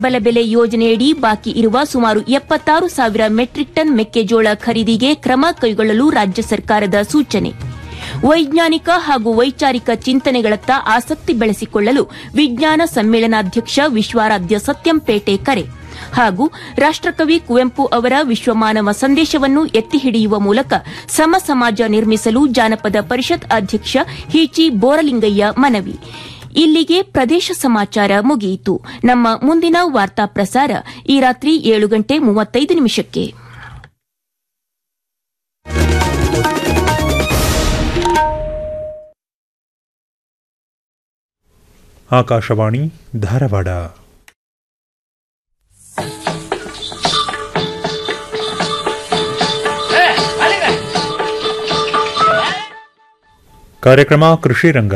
ಬಲಬೆಲೆ ಯೋಜನೆಯಡಿ ಬಾಕಿ ಇರುವ ಸುಮಾರು ಎಪ್ಪತ್ತಾರು ಸಾವಿರ ಮೆಟ್ರಿಕ್ ಟನ್ ಮೆಕ್ಕೆಜೋಳ ಖರೀದಿಗೆ ಕ್ರಮ ಕೈಗೊಳ್ಳಲು ರಾಜ್ಯ ಸರ್ಕಾರದ ಸೂಚನೆ ವೈಜ್ಞಾನಿಕ ಹಾಗೂ ವೈಚಾರಿಕ ಚಿಂತನೆಗಳತ್ತ ಆಸಕ್ತಿ ಬೆಳೆಸಿಕೊಳ್ಳಲು ವಿಜ್ಞಾನ ಸಮ್ಮೇಳನಾಧ್ಯಕ್ಷ ವಿಶ್ವಾರಾಧ್ಯ ಸತ್ಯಂಪೇಟೆ ಕರೆ ಹಾಗೂ ರಾಷ್ಟಕವಿ ಕುವೆಂಪು ಅವರ ವಿಶ್ವಮಾನವ ಸಂದೇಶವನ್ನು ಎತ್ತಿ ಹಿಡಿಯುವ ಮೂಲಕ ಸಮ ಸಮಾಜ ನಿರ್ಮಿಸಲು ಜಾನಪದ ಪರಿಷತ್ ಅಧ್ಯಕ್ಷ ಹೀಚಿ ಬೋರಲಿಂಗಯ್ಯ ಮನವಿ ಇಲ್ಲಿಗೆ ಪ್ರದೇಶ ಸಮಾಚಾರ ಮುಗಿಯಿತು ನಮ್ಮ ಮುಂದಿನ ವಾರ್ತಾ ಪ್ರಸಾರ ಈ ರಾತ್ರಿ ಏಳು ಗಂಟೆ ಮೂವತ್ತೈದು ನಿಮಿಷಕ್ಕೆ ಆಕಾಶವಾಣಿ ಧಾರವಾಡ ಕಾರ್ಯಕ್ರಮ ಕೃಷಿ ರಂಗ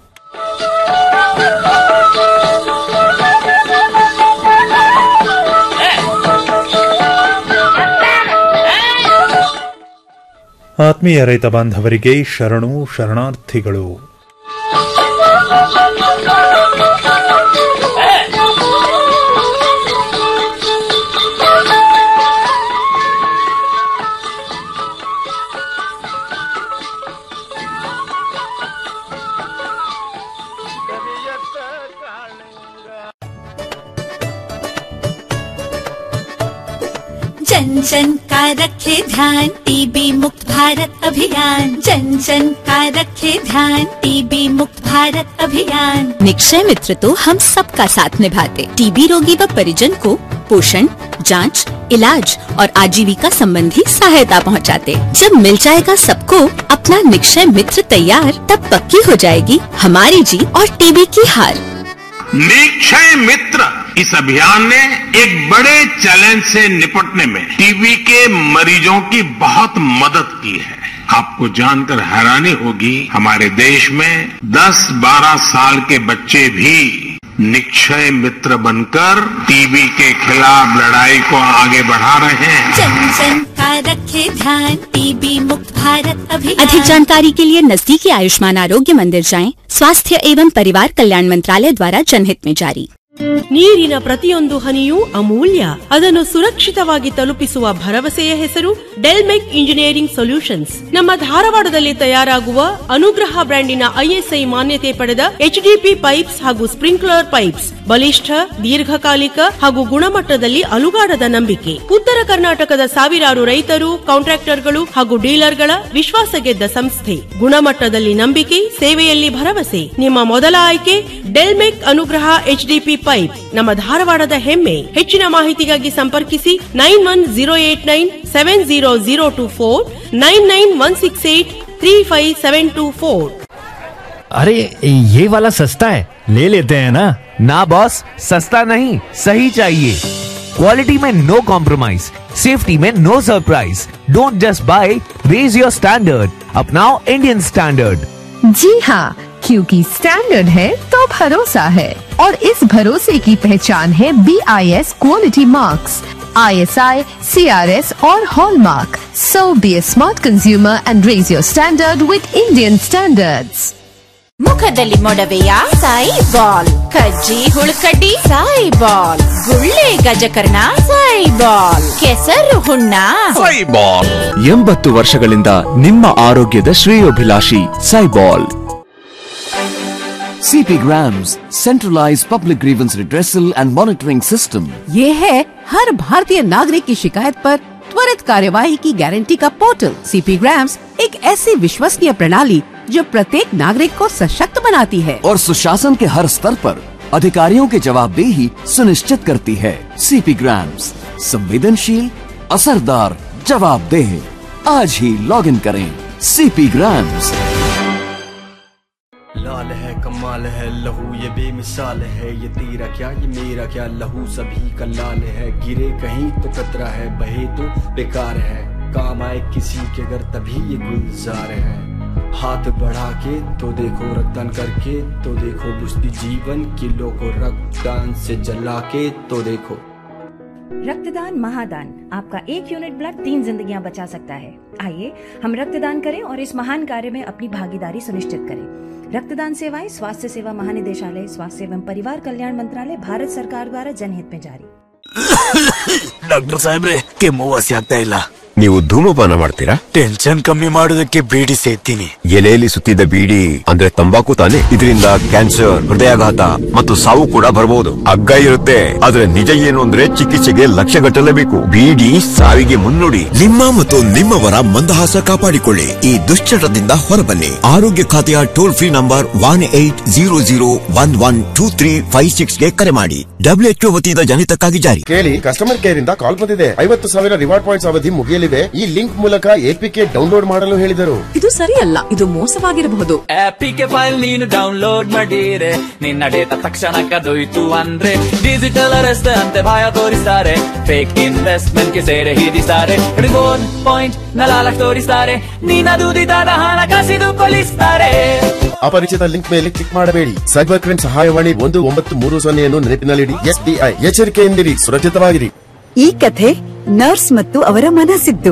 ಆತ್ಮೀಯ ರೈತ ಬಾಂಧವರಿಗೆ ಶರಣು ಶರಣಾರ್ಥಿಗಳು जन जन का रखे ध्यान टीबी मुक्त भारत अभियान जन जन का रखे ध्यान टीबी मुक्त भारत अभियान निक्षय मित्र तो हम सबका साथ निभाते टीबी रोगी व परिजन को पोषण जांच, इलाज और आजीविका संबंधी सहायता पहुंचाते। जब मिल जाएगा सबको अपना निक्षय मित्र तैयार तब पक्की हो जाएगी हमारी जीत और टीबी की हार निक्षय मित्र इस अभियान ने एक बड़े चैलेंज से निपटने में टीबी के मरीजों की बहुत मदद की है आपको जानकर हैरानी होगी हमारे देश में 10-12 साल के बच्चे भी निक्षय मित्र बनकर टीबी के खिलाफ लड़ाई को आगे बढ़ा रहे हैं जन जन का रखे ध्यान टीबी मुक्त भारत अभियान अधिक जानकारी के लिए नजदीकी आयुष्मान आरोग्य मंदिर जाएं स्वास्थ्य एवं परिवार कल्याण मंत्रालय द्वारा जनहित में जारी ನೀರಿನ ಪ್ರತಿಯೊಂದು ಹನಿಯೂ ಅಮೂಲ್ಯ ಅದನ್ನು ಸುರಕ್ಷಿತವಾಗಿ ತಲುಪಿಸುವ ಭರವಸೆಯ ಹೆಸರು ಡೆಲ್ಮೆಕ್ ಇಂಜಿನಿಯರಿಂಗ್ ಸೊಲ್ಯೂಷನ್ಸ್ ನಮ್ಮ ಧಾರವಾಡದಲ್ಲಿ ತಯಾರಾಗುವ ಅನುಗ್ರಹ ಬ್ರ್ಯಾಂಡಿನ ಐಎಸ್ಐ ಮಾನ್ಯತೆ ಪಡೆದ ಎಚ್ಡಿಪಿ ಪೈಪ್ಸ್ ಹಾಗೂ ಸ್ಪ್ರಿಂಕ್ಲರ್ ಪೈಪ್ಸ್ ಬಲಿಷ್ಠ ದೀರ್ಘಕಾಲಿಕ ಹಾಗೂ ಗುಣಮಟ್ಟದಲ್ಲಿ ಅಲುಗಾಡದ ನಂಬಿಕೆ ಉತ್ತರ ಕರ್ನಾಟಕದ ಸಾವಿರಾರು ರೈತರು ಕಾಂಟ್ರಾಕ್ಟರ್ಗಳು ಹಾಗೂ ಡೀಲರ್ಗಳ ವಿಶ್ವಾಸ ಗೆದ್ದ ಸಂಸ್ಥೆ ಗುಣಮಟ್ಟದಲ್ಲಿ ನಂಬಿಕೆ ಸೇವೆಯಲ್ಲಿ ಭರವಸೆ ನಿಮ್ಮ ಮೊದಲ ಆಯ್ಕೆ ಡೆಲ್ಮೆಕ್ ಅನುಗ್ರಹ ಎಚ್ಡಿಪಿ ಪೈಪ್ ನಮ್ಮ ಧಾರವಾಡದ ಹೆಮ್ಮೆ ಹೆಚ್ಚಿನ ಮಾಹಿತಿಗಾಗಿ ಸಂಪರ್ಕಿಸಿ nine one zero eight nine seven zero zero two four nine nine one six eight three five seven two four अरे ये वाला सस्ता है ले लेते हैं ना ना बॉस सस्ता नहीं सही चाहिए क्वालिटी में नो कॉम्प्रोमाइज सेफ्टी में no surprise don't just buy raise your standard अपनाओ इंडियन स्टैंडर्ड जी हाँ क्योंकि स्टैंडर्ड है तो भरोसा है और इस भरोसे की पहचान है B I S quality marks I S I C R S और hallmark so be a smart consumer and raise your standard with Indian standards ಮುಖದಲ್ಲಿ ಮೊಡವೆಯ ಸಾಯಿ ಬಾಲ್ ಕಜ್ಜಿ ಹುಳುಕಡ್ಡಿ ಸಾಯಿ ಬಾಲ್ ಗುಳ್ಳೆ ಗಜಕರ್ಣ ಸಾಯಿ ಬಾಲ್ ಕೆಸರು ಹುಣ್ಣ ಸೈಬಾಲ್ ಎಂಬತ್ತು ವರ್ಷಗಳಿಂದ ನಿಮ್ಮ ಆರೋಗ್ಯದ ಶ್ರೇಯೋಭಿಲಾಷಿ ಸೈಬಾಲ್ CP Grams, centralized public grievance redressal and monitoring system. ये है हर भारतीय नागरिक की शिकायत पर त्वरित कार्यवाही की गारंटी का पोर्टल सीपी ग्राम्स एक ऐसी विश्वसनीय प्रणाली जो प्रत्येक नागरिक को सशक्त बनाती है और सुशासन के हर स्तर पर अधिकारियों की जवाबदेही सुनिश्चित करती है सीपी ग्राम्स संवेदनशील असरदार जवाबदेह आज ही लॉग इन करें सीपी ग्राम्स लाल है कमाल है लहू ये बेमिसाल है ये तेरा क्या ये मेरा क्या लहू सभी का लाल है गिरे कहीं तो कतरा है बहे तो बेकार है काम आए किसी के घर तभी ये गुलजार है हाथ बढ़ा के तो देखो रक्तदान करके तो देखो बुझती जीवन किलो को रक्तदान से जला के तो देखो रक्तदान महादान आपका एक यूनिट ब्लड तीन जिंदगियां बचा सकता है आइए हम रक्तदान करें और इस महान कार्य में अपनी भागीदारी सुनिश्चित करें रक्तदान सेवाएं स्वास्थ्य सेवा महानिदेशालय स्वास्थ्य एवं परिवार कल्याण मंत्रालय भारत सरकार द्वारा जनहित में जारी ಡಾಕ್ಟರ್ ಸಾಹೇಬ್ರೆ ಕೆಮ್ಮು ವಾಸಿ ಆಗ್ತಾ ಇಲ್ಲ ನೀವು ಧೂಮಪಾನ ಮಾಡ್ತೀರಾ ಟೆನ್ಷನ್ ಕಮ್ಮಿ ಮಾಡೋದಕ್ಕೆ ಬೀಡಿ ಸೇತೀನಿ ಎಲೆಯಲ್ಲಿ ಸುತ್ತಿದ್ದ ಬೀಡಿ ಅಂದ್ರೆ ತಂಬಾಕು ತಾನೆ ಇದರಿಂದ ಕ್ಯಾನ್ಸರ್ ಹೃದಯಾಘಾತ ಮತ್ತು ಸಾವು ಕೂಡ ಬರಬಹುದು ಅಗ್ಗ ಇರುತ್ತೆ ಆದ್ರೆ ನಿಜ ಏನು ಅಂದ್ರೆ ಚಿಕಿತ್ಸೆಗೆ ಲಕ್ಷ ಗಟ್ಟಲೇಬೇಕು ಬೀಡಿ ಸಾವಿಗೆ ಮುನ್ನುಡಿ ನಿಮ್ಮ ಮತ್ತು ನಿಮ್ಮವರ ಮಂದಹಾಸ ಕಾಪಾಡಿಕೊಳ್ಳಿ ಈ ದುಶ್ಚಟದಿಂದ ಹೊರಬನ್ನಿ ಆರೋಗ್ಯ ಖಾತೆಯ toll free number one eight zero zero one one two three five six ಗೆ ಕರೆ ಮಾಡಿ ಡಬ್ಲ್ಯೂಎಚ್ಒ ವತಿಯಿಂದ ಜನಿತಕ್ಕಾಗಿ ಜಾರಿ ಕೇಳಿ ಕಸ್ಟಮರ್ ಕೇರ್ ಇಂದ ಕಾಲ್ ಬಂದಿದೆ ಐವತ್ತು ಸಾವಿರ ರಿವಾರ್ಡ್ ಪಾಯಿಂಟ್ಸ್ ಅವಧಿ ಮುಗಿಯಲಿದೆ ಈ ಲಿಂಕ್ ಮೂಲಕ ಎಪಿಕೆ ಡೌನ್ಲೋಡ್ ಮಾಡಲು ಹೇಳಿದರು ಇದು ಸರಿಯಲ್ಲ ಇದು ಮೋಸವಾಗಿರಬಹುದು ಆಪಿಗೆ ಫೈಲ್ ನೀನು ಡೌನ್ಲೋಡ್ ಮಾಡಿರೆ ನಿನ್ನ ಡೇಟಾ ತಕ್ಷಣ ಕದೊಯ್ತು ಅಂದ್ರೆ ಡಿಜಿಟಲ್ ಅರೆಸ್ಟ್ ಅಂತೆ ಭಯ ತೋರಿಸ್ತಾರೆ ಫೇಕ್ ಇನ್ವೆಸ್ಟ್ಮೆಂಟ್ ಗೆ ಸೇರೆ ಹಿಡಿಸ್ತಾರೆ ರಿವೋರ್ಡ್ ಪಾಯಿಂಟ್ ನಲಾಲಕ್ ತೋರಿಸ್ತಾರೆ ನೀನ ದುಡಿದಾದ ಹಣ ಕಸಿದು ಕೊಲಿಸ್ತಾರೆ ಅಪರಿಚಿತ ಲಿಂಕ್ ಮೇಲೆ ಕ್ಲಿಕ್ ಮಾಡಬೇಡಿ ಸೈಬರ್ ಕ್ರೈಮ್ ಸಹಾಯವಾಣಿ ಒಂದು ಒಂಬತ್ತು ಮೂರು ಸೊನ್ನೆಯನ್ನು ನೆನಪಿನಲ್ಲಿಡಿ ಎಸ್ಬಿಐ ಎಚ್ಚರಿಕೆಯಿಂದಿರಿ ಸುರಕ್ಷಿತವಾಗಿರಿ ಈ ಕಥೆ ನರ್ಸ್ ಮತ್ತು ಅವರ ಮನಸ್ಸಿದ್ದು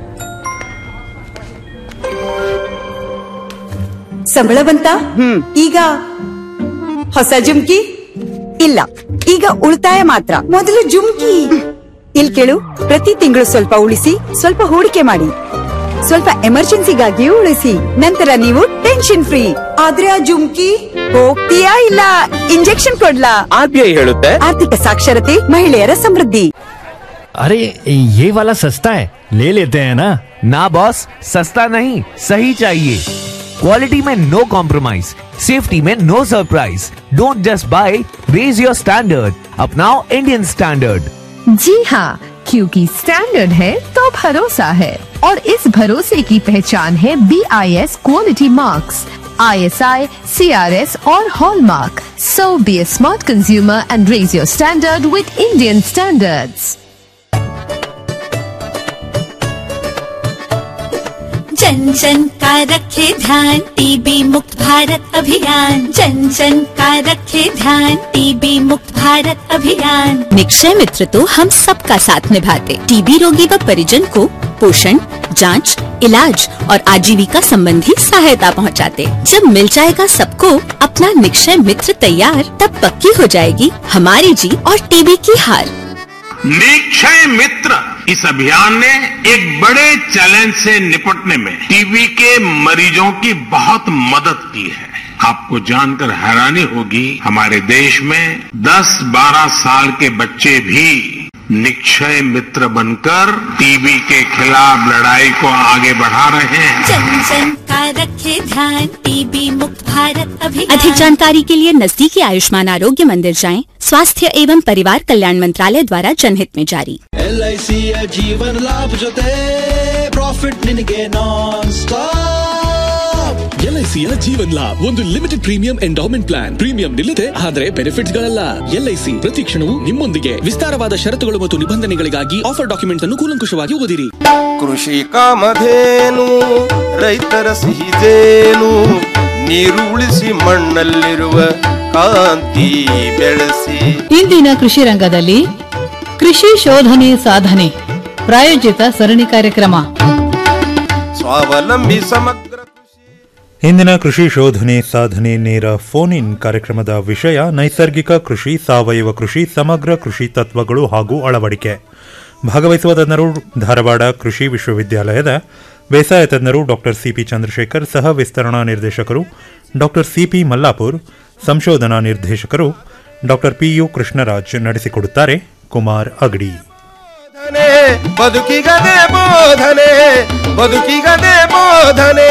ಸಂಬಳ ಬಂತ ಈಗ ಹೊಸ ಜುಮ್ಕಿ ಇಲ್ಲ ಈಗ ಉಳಿತಾಯ ಮಾತ್ರ ಮೊದಲು ಜುಮ್ಕಿ ಇಲ್ ಕೇಳು ಪ್ರತಿ ತಿಂಗಳು ಸ್ವಲ್ಪ ಉಳಿಸಿ ಸ್ವಲ್ಪ ಹೂಡಿಕೆ ಮಾಡಿ ಸ್ವಲ್ಪ ಎಮರ್ಜೆನ್ಸಿಗಾಗಿಯೂ ಉಳಿಸಿ ನಂತರ ನೀವು ಟೆನ್ಷನ್ ಫ್ರೀ ಆದ್ರೆ ಆ ಜುಮ್ಕಿ ಹೋಗ್ತೀಯಾ ಇಲ್ಲ ಇಂಜೆಕ್ಷನ್ ಕೊಡ್ಲಾ ಆರ್ಬಿಐ ಹೇಳುತ್ತೆ ಆರ್ಥಿಕ ಸಾಕ್ಷರತೆ ಮಹಿಳೆಯರ ಸಮೃದ್ಧಿ अरे ये वाला सस्ता है ले लेते हैं ना ना बॉस सस्ता नहीं सही चाहिए क्वालिटी में नो कॉम्प्रोमाइज सेफ्टी में no surprise don't just buy raise your standard अपनाओ इंडियन स्टैंडर्ड जी हाँ क्योंकि स्टैंडर्ड है तो भरोसा है और इस भरोसे की पहचान है B I S quality marks I S I C R S और hallmark so be a smart consumer and raise your standard with Indian standards जन जन का रखे ध्यान टीबी मुक्त भारत अभियान जन जन का रखे ध्यान टीबी मुक्त भारत अभियान निक्षय मित्र तो हम सबका साथ निभाते टीबी रोगी व परिजन को पोषण जांच, इलाज और आजीविका संबंधी सहायता पहुंचाते। जब मिल जाएगा सबको अपना निक्षय मित्र तैयार तब पक्की हो जाएगी हमारी जीत और टीबी की हार निक्षय मित्र इस अभियान ने एक बड़े चैलेंज से निपटने में टीबी के मरीजों की बहुत मदद की है आपको जानकर हैरानी होगी हमारे देश में 10-12 साल के बच्चे भी निक्षय मित्र बनकर टीबी के खिलाफ लड़ाई को आगे बढ़ा रहे हैं जन जन का रखे ध्यान टीबी मुक्त भारत अभियान अधिक जानकारी के लिए नजदीकी आयुष्मान आरोग्य मंदिर जाएं स्वास्थ्य एवं परिवार कल्याण मंत्रालय द्वारा जनहित में जारी ಎಲ್ ಐ ಸಿಯ ಜೀವನ ಲಾಭ ಜೊತೆ ಪ್ರಾಫಿಟ್ ನಿನಗೆ ನಾನ್ ಸ್ಟಾಪ್ ಎಲ್ಐಸಿಯ ಜೀವನ್ ಲಾಭ್ ಒಂದು limited premium endowment plan premium ನಿಲ್ಲದೆ ಆದರೆ ಬೆನಿಫಿಟ್ಸ್ ಗಳಲ್ಲ ಎಲ್ಐಸಿ ಪ್ರತಿ ಕ್ಷಣವೂ ನಿಮ್ಮೊಂದಿಗೆ ವಿಸ್ತಾರವಾದ ಷರತ್ತುಗಳು ಮತ್ತು ನಿಬಂಧನೆಗಳಿಗಾಗಿ ಆಫರ್ ಡಾಕ್ಯುಮೆಂಟ್ಸ್ ಅನ್ನು ಕೂಲಂಕುಷವಾಗಿ ಓದಿರಿ ಕೃಷಿ ಕಾಮಧೇನು ರೈತರ ಸಿಹಿದೇನು ನೀರು ಉಳಿಸಿ ಮಣ್ಣಲ್ಲಿರುವ ಕಾಂತಿ ಬೆಳೆಸಿ ಇಂದಿನ ಕೃಷಿ ರಂಗದಲ್ಲಿ ಕೃಷಿ ಶೋಧನೆ ಸಾಧನೆ ಪ್ರಾಯೋಜಿತ ಸರಣಿ ಕಾರ್ಯಕ್ರಮ ಸ್ವಾವಲಂಬಿ ಸಮಗ್ರ ಇಂದಿನ ಕೃಷಿ ಶೋಧನೆ ಸಾಧನೆ ನೇರ ಫೋನ್ ಇನ್ ಕಾರ್ಯಕ್ರಮದ ವಿಷಯ ನೈಸರ್ಗಿಕ ಕೃಷಿ ಸಾವಯವ ಕೃಷಿ ಸಮಗ್ರ ಕೃಷಿ ತತ್ವಗಳು ಹಾಗೂ ಅಳವಡಿಕೆ ಭಾಗವಹಿಸುವ ತಜ್ಞರು ಧಾರವಾಡ ಕೃಷಿ ವಿಶ್ವವಿದ್ಯಾಲಯದ ಬೇಸಾಯ ತಜ್ಞರು ಡಾಕ್ಟರ್ ಸಿಪಿ ಚಂದ್ರಶೇಖರ್ ಸಹ ವಿಸ್ತರಣಾ ನಿರ್ದೇಶಕರು ಡಾಕ್ಟರ್ ಸಿಪಿ ಮಲ್ಲಾಪುರ್ ಸಂಶೋಧನಾ ನಿರ್ದೇಶಕರು ಡಾಕ್ಟರ್ ಪಿಯು ಕೃಷ್ಣರಾಜ್ ನಡೆಸಿಕೊಡುತ್ತಾರೆ ಕುಮಾರ್ ಅಗಡಿ ಬೋಧನೆ ಬದುಕಿಗದೆ ಬೋಧನೆ ಬದುಕಿಗದೆ ಬೋಧನೆ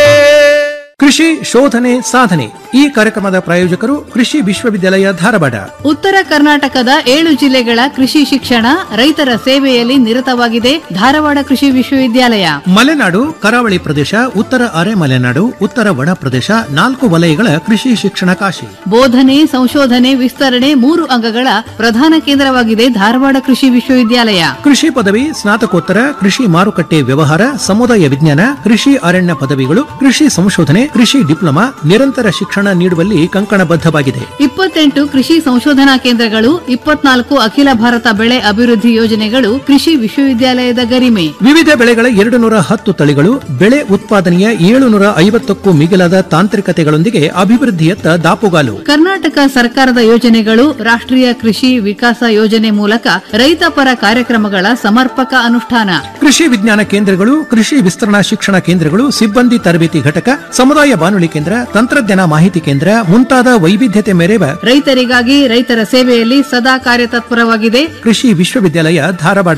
ಕೃಷಿ ಶೋಧನೆ ಸಾಧನೆ ಈ ಕಾರ್ಯಕ್ರಮದ ಪ್ರಾಯೋಜಕರು ಕೃಷಿ ವಿಶ್ವವಿದ್ಯಾಲಯ ಧಾರವಾಡ ಉತ್ತರ ಕರ್ನಾಟಕದ ಏಳು ಜಿಲ್ಲೆಗಳ ಕೃಷಿ ಶಿಕ್ಷಣ ರೈತರ ಸೇವೆಯಲ್ಲಿ ನಿರತವಾಗಿದೆ ಧಾರವಾಡ ಕೃಷಿ ವಿಶ್ವವಿದ್ಯಾಲಯ ಮಲೆನಾಡು ಕರಾವಳಿ ಪ್ರದೇಶ ಉತ್ತರ ಅರೆ ಮಲೆನಾಡು ಉತ್ತರ ಒಣ ಪ್ರದೇಶ ನಾಲ್ಕು ವಲಯಗಳ ಕೃಷಿ ಶಿಕ್ಷಣ ಕಾಶಿ ಬೋಧನೆ ಸಂಶೋಧನೆ ವಿಸ್ತರಣೆ ಮೂರು ಅಂಗಗಳ ಪ್ರಧಾನ ಕೇಂದ್ರವಾಗಿದೆ ಧಾರವಾಡ ಕೃಷಿ ವಿಶ್ವವಿದ್ಯಾಲಯ ಕೃಷಿ ಪದವಿ ಸ್ನಾತಕೋತ್ತರ ಕೃಷಿ ಮಾರುಕಟ್ಟೆ ವ್ಯವಹಾರ ಸಮುದಾಯ ವಿಜ್ಞಾನ ಕೃಷಿ ಅರಣ್ಯ ಪದವಿಗಳು ಕೃಷಿ ಸಂಶೋಧನೆ ಕೃಷಿ ಡಿಪ್ಲೊಮಾ ನಿರಂತರ ಶಿಕ್ಷಣ ನೀಡುವಲ್ಲಿ ಕಂಕಣಬದ್ಧವಾಗಿದೆ ಇಪ್ಪತ್ತೆಂಟು ಕೃಷಿ ಸಂಶೋಧನಾ ಕೇಂದ್ರಗಳು ಇಪ್ಪತ್ನಾಲ್ಕು ಅಖಿಲ ಭಾರತ ಬೆಳೆ ಅಭಿವೃದ್ಧಿ ಯೋಜನೆಗಳು ಕೃಷಿ ವಿಶ್ವವಿದ್ಯಾಲಯದ ಗರಿಮೆ ವಿವಿಧ ಬೆಳೆಗಳ ಎರಡು ನೂರ ಹತ್ತು ತಳಿಗಳು ಬೆಳೆ ಉತ್ಪಾದನೆಯ ಏಳುನೂರ ಐವತ್ತಕ್ಕೂ ಮಿಗಿಲಾದ ತಾಂತ್ರಿಕತೆಗಳೊಂದಿಗೆ ಅಭಿವೃದ್ಧಿಯತ್ತ ದಾಪುಗಾಲು ಕರ್ನಾಟಕ ಸರ್ಕಾರದ ಯೋಜನೆಗಳು ರಾಷ್ಟ್ರೀಯ ಕೃಷಿ ವಿಕಾಸ ಯೋಜನೆ ಮೂಲಕ ರೈತ ಪರ ಕಾರ್ಯಕ್ರಮಗಳ ಸಮರ್ಪಕ ಅನುಷ್ಠಾನ ಕೃಷಿ ವಿಜ್ಞಾನ ಕೇಂದ್ರಗಳು ಕೃಷಿ ವಿಸ್ತರಣಾ ಶಿಕ್ಷಣ ಕೇಂದ್ರಗಳು ಸಿಬ್ಬಂದಿ ತರಬೇತಿ ಘಟಕ ಸಮುದಾಯ ಬಾನುಲಿ ಕೇಂದ್ರ ತಂತ್ರಜ್ಞಾನ ಮಾಹಿತಿ ಕೇಂದ್ರ ಮುಂತಾದ ವೈವಿಧ್ಯತೆ ಮೆರೆವ ರೈತರಿಗಾಗಿ ರೈತರ ಸೇವೆಯಲ್ಲಿ ಸದಾ ಕಾರ್ಯತತ್ಪರವಾಗಿದೆ ಕೃಷಿ ವಿಶ್ವವಿದ್ಯಾಲಯ ಧಾರವಾಡ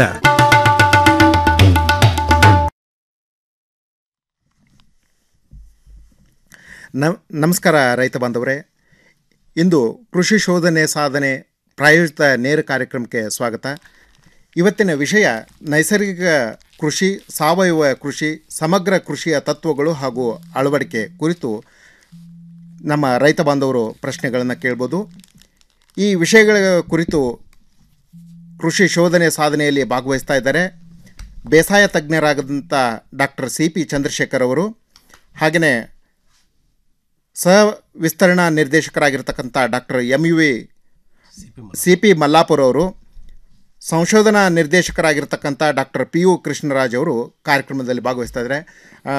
ನ- ನಮಸ್ಕಾರ ರೈತ ಬಾಂಧವರೇ ಇಂದು ಕೃಷಿ ಶೋಧನೆ ಸಾಧನೆ ಪ್ರಾಯೋಜಿತ ನೇರ ಕಾರ್ಯಕ್ರಮಕ್ಕೆ ಸ್ವಾಗತ ಇವತ್ತಿನ ವಿಷಯ ನೈಸರ್ಗಿಕ ಕೃಷಿ ಸಾವಯವ ಕೃಷಿ ಸಮಗ್ರ ಕೃಷಿಯ ತತ್ವಗಳು ಹಾಗೂ ಅಳವಡಿಕೆ ಕುರಿತು ನಮ್ಮ ರೈತ ಬಾಂಧವರು ಪ್ರಶ್ನೆಗಳನ್ನು ಕೇಳ್ಬೋದು ಈ ವಿಷಯಗಳ ಕುರಿತು ಕೃಷಿ ಶೋಧನೆ ಸಾಧನೆಯಲ್ಲಿ ಭಾಗವಹಿಸ್ತಾ ಇದ್ದಾರೆ ಬೇಸಾಯ ತಜ್ಞರಾಗದಂಥ ಡಾಕ್ಟರ್ ಸಿ ಪಿ ಚಂದ್ರಶೇಖರ್ ಅವರು ಹಾಗೆಯೇ ಸಹ ವಿಸ್ತರಣಾ ನಿರ್ದೇಶಕರಾಗಿರ್ತಕ್ಕಂಥ doctor M U V C P Mallapura ಅವರು ಸಂಶೋಧನಾ ನಿರ್ದೇಶಕರಾಗಿರ್ತಕ್ಕಂಥ ಡಾಕ್ಟರ್ ಪಿ ಯು ಕೃಷ್ಣರಾಜ್ ಅವರು ಕಾರ್ಯಕ್ರಮದಲ್ಲಿ ಭಾಗವಹಿಸ್ತಾ ಇದ್ದಾರೆ ಆ,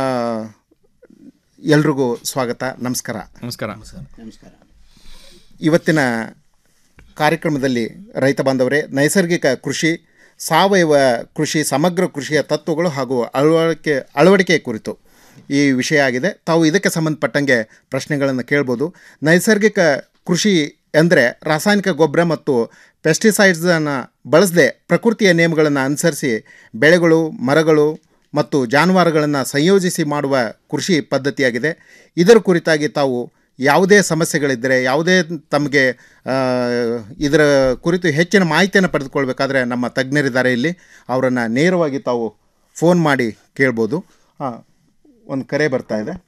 ಎಲ್ರಿಗೂ ಸ್ವಾಗತ ನಮಸ್ಕಾರ ನಮಸ್ಕಾರ ನಮಸ್ಕಾರ ಇವತ್ತಿನ ಕಾರ್ಯಕ್ರಮದಲ್ಲಿ ರೈತ ಬಾಂಧವರೇ ನೈಸರ್ಗಿಕ ಕೃಷಿ ಸಾವಯವ ಕೃಷಿ ಸಮಗ್ರ ಕೃಷಿಯ ತತ್ವಗಳು ಹಾಗೂ ಅಳವಡಿಕೆ ಅಳವಡಿಕೆ ಕುರಿತು ಈ ವಿಷಯ ಆಗಿದೆ ತಾವು ಇದಕ್ಕೆ ಸಂಬಂಧಪಟ್ಟಂಗೆ ಪ್ರಶ್ನೆಗಳನ್ನು ಕೇಳ್ಬೋದು ನೈಸರ್ಗಿಕ ಕೃಷಿ ಎಂದರೆ ರಾಸಾಯನಿಕ ಗೊಬ್ಬರ ಮತ್ತು ಪೆಸ್ಟಿಸೈಡ್ಸನ್ನು ಬಳಸದೆ ಪ್ರಕೃತಿಯ ನಿಯಮಗಳನ್ನು ಅನುಸರಿಸಿ ಬೆಳೆಗಳು ಮರಗಳು ಮತ್ತು ಜಾನುವಾರುಗಳನ್ನು ಸಂಯೋಜಿಸಿ ಮಾಡುವ ಕೃಷಿ ಪದ್ಧತಿಯಾಗಿದೆ ಇದರ ಕುರಿತಾಗಿ ತಾವು ಯಾವುದೇ ಸಮಸ್ಯೆಗಳಿದ್ದರೆ ಯಾವುದೇ ತಮಗೆ ಆ, ಇದರ ಕುರಿತು ಹೆಚ್ಚಿನ ಮಾಹಿತಿಯನ್ನು ಪಡೆದುಕೊಳ್ಬೇಕಾದ್ರೆ ನಮ್ಮ ತಜ್ಞರಿದ್ದಾರೆ ಇಲ್ಲಿ ಅವರನ್ನು ನೇರವಾಗಿ ತಾವು ಫೋನ್ ಮಾಡಿ ಕೇಳ್ಬೋದು ಹಾಂ ಒಂದು ಕರೆ ಬರ್ತಾ ಇದೆ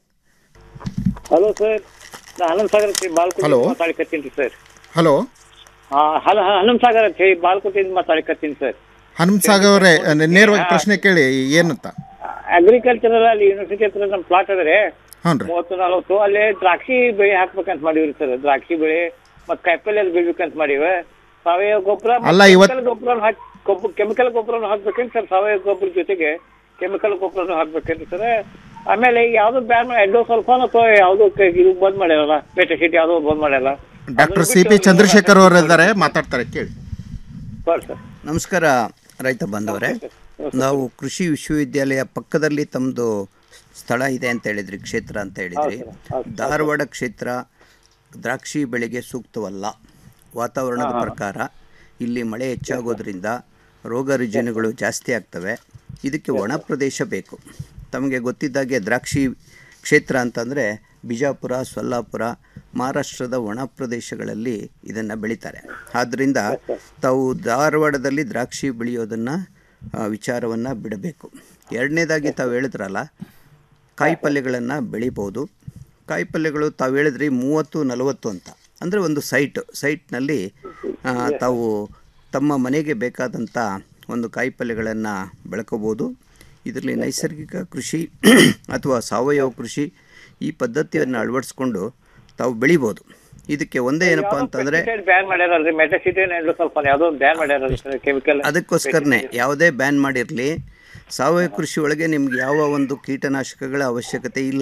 ಹಲೋ ಸರ್ ನಾ ಹನುಮ ಸಾಗರ್ ಅಂತ ಹೇಳಿ ಬಾಲ್ಕೋಟಿಂದ Hello. ಮಾತಾಡ್ಕತ್ತೀನಿ ಸರ್ ಹಲೋ ಹಾ ಹಲ ಹನುಮ ಸಾಗರ್ ಅಂತ ಹೇಳಿ ಬಾಲ್ಕೋಟಿಂದ ಮಾತಾಡ್ಕತ್ತೀನಿ ಸರ್ ಹನುಮ ಸಾಗರ್ ಅವರೇ ನೇರವಾಗಿ ಪ್ರಶ್ನೆ ಕೇಳಿ ಏನಂತ ಅಗ್ರಿಕಲ್ಚರಲ್ ಅಲ್ಲಿ ಯೂನಿವರ್ಸಿಟಿ ಹತ್ರ ನಮ್ಮ ಪ್ಲಾಟ್ ಅದ ರೀ ಹ್ಞೂ ರೀ ಮೂವತ್ತು ನಲವತ್ತು ಅಲ್ಲಿ ದ್ರಾಕ್ಷಿ ಬೆಳೆ ಹಾಕ್ಬೇಕಂತ ಮಾಡೀವ್ರಿ ಸರ್ ದ್ರಾಕ್ಷಿ ಬೆಳೆ ಮತ್ತ್ ಕಾಯಿಪಲ್ಲೆ ಅದು ಬೆಳಿಬೇಕಂತ ಮಾಡೀವ ಸಾವಯವ ಗೊಬ್ಬರ ಅಲ್ಲ, ಇವತ್- ಕೆಮಿಕಲ್ ಗೊಬ್ಬರ ಹಾಕಿ ಕೆಮಿಕಲ್ ಗೊಬ್ಬರನು ಹಾಕ್ಬೇಕೇನು ಸರ್ ಸಾವಯವ ಗೊಬ್ಬರ ಜೊತೆಗೆ ಕೆಮಿಕಲ್ ಗೊಬ್ಬರನು ಹಾಕ್ಬೇಕೇನ್ರಿ ಸರ್ ಆಮೇಲೆ ಯಾವ್ದು ಬ್ಯಾನ್ ಎಂಡೋ ಸಲ್ಫಾನ್ ಅಥವಾ ಯಾವ್ದು ಕ- ಇದು ಬಂದ್ ಮಾಡ್ಯಾರಲ್ಲ ಪೆಟಸಿಟಿ ಯಾವ್ದೋ ಬಂದ್ ಮಾಡ್ಯಾರ ಡಾಕ್ಟರ್ ಸಿ ಪಿ ಚಂದ್ರಶೇಖರ್ ಅವರು ಇದ್ದಾರೆ ಮಾತಾಡ್ತಾರೆ ಕೇಳಿ ಸರ್ ನಮಸ್ಕಾರ ರೈತ ಬಾಂಧವರೇ ನಾವು ಕೃಷಿ ವಿಶ್ವವಿದ್ಯಾಲಯ ಪಕ್ಕದಲ್ಲಿ ತಮ್ಮದು ಸ್ಥಳ ಇದೆ ಅಂತ ಹೇಳಿದ್ರಿ ಕ್ಷೇತ್ರ ಅಂತ ಹೇಳಿದ್ರಿ ಧಾರವಾಡ ಕ್ಷೇತ್ರ ದ್ರಾಕ್ಷಿ ಬೆಳೆಗೆ ಸೂಕ್ತವಲ್ಲ ವಾತಾವರಣದ ಪ್ರಕಾರ ಇಲ್ಲಿ ಮಳೆ ಹೆಚ್ಚಾಗೋದ್ರಿಂದ ರೋಗ ರುಜಿನಗಳು ಜಾಸ್ತಿ ಆಗ್ತವೆ ಇದಕ್ಕೆ ಒಣ ಪ್ರದೇಶ ಬೇಕು ತಮಗೆ ಗೊತ್ತಿದ್ದಾಗೆ ದ್ರಾಕ್ಷಿ ಕ್ಷೇತ್ರ ಅಂತಂದರೆ ಬಿಜಾಪುರ ಸೊಲ್ಲಾಪುರ ಮಹಾರಾಷ್ಟ್ರದ ಒಣ ಪ್ರದೇಶಗಳಲ್ಲಿ ಇದನ್ನು ಬೆಳೀತಾರೆ ಆದ್ದರಿಂದ ತಾವು ಧಾರವಾಡದಲ್ಲಿ ದ್ರಾಕ್ಷಿ ಬೆಳೆಯೋದನ್ನು ವಿಚಾರವನ್ನು ಬಿಡಬೇಕು ಎರಡನೇದಾಗಿ ತಾವು ಹೇಳಿದ್ರಲ್ಲ ಕಾಯಿಪಲ್ಯಗಳನ್ನು ಬೆಳಿಬೋದು ಕಾಯಿಪಲ್ಯಗಳು ತಾವು ಹೇಳಿದ್ರಿ ಮೂವತ್ತು ನಲವತ್ತು ಅಂತ ಅಂದರೆ ಒಂದು ಸೈಟ್ ಸೈಟ್ನಲ್ಲಿ ಆ, ತಾವು ತಮ್ಮ ಮನೆಗೆ ಬೇಕಾದಂಥ ಒಂದು ಕಾಯಿಪಲ್ಯಗಳನ್ನು ಬೆಳ್ಕೋಬೋದು ಇದರಲ್ಲಿ ನೈಸರ್ಗಿಕ ಕೃಷಿ ಅಥವಾ ಸಾವಯವ ಕೃಷಿ ಈ ಪದ್ಧತಿಯನ್ನು ಅಳವಡಿಸ್ಕೊಂಡು ತಾವು ಬೆಳಿಬೋದು ಇದಕ್ಕೆ ಒಂದೇ ಏನಪ್ಪ ಅಂತಂದರೆ ಬ್ಯಾನ್ ಮಾಡ್ಯಾರಲ್ರಿ ಮೆಟಸಿಟಿ ಎಂಡೋ ಸಲ್ಫಾನ್ ಯಾವ್ದೋ ಬ್ಯಾನ್ ಮಾಡ್ಯಾರಲ್ರಿ ಸರ್ ಕೆಮಿಕಲ್ ಅದಕ್ಕೋಸ್ಕರನೇ ಯಾವುದೇ ಬ್ಯಾನ್ ಮಾಡಿರಲಿ ಸಾವಯವ ಕೃಷಿ ಒಳಗೆ ನಿಮ್ಗೆ ಯಾವ ಒಂದು ಕೀಟನಾಶಕಗಳ ಅವಶ್ಯಕತೆ ಇಲ್ಲ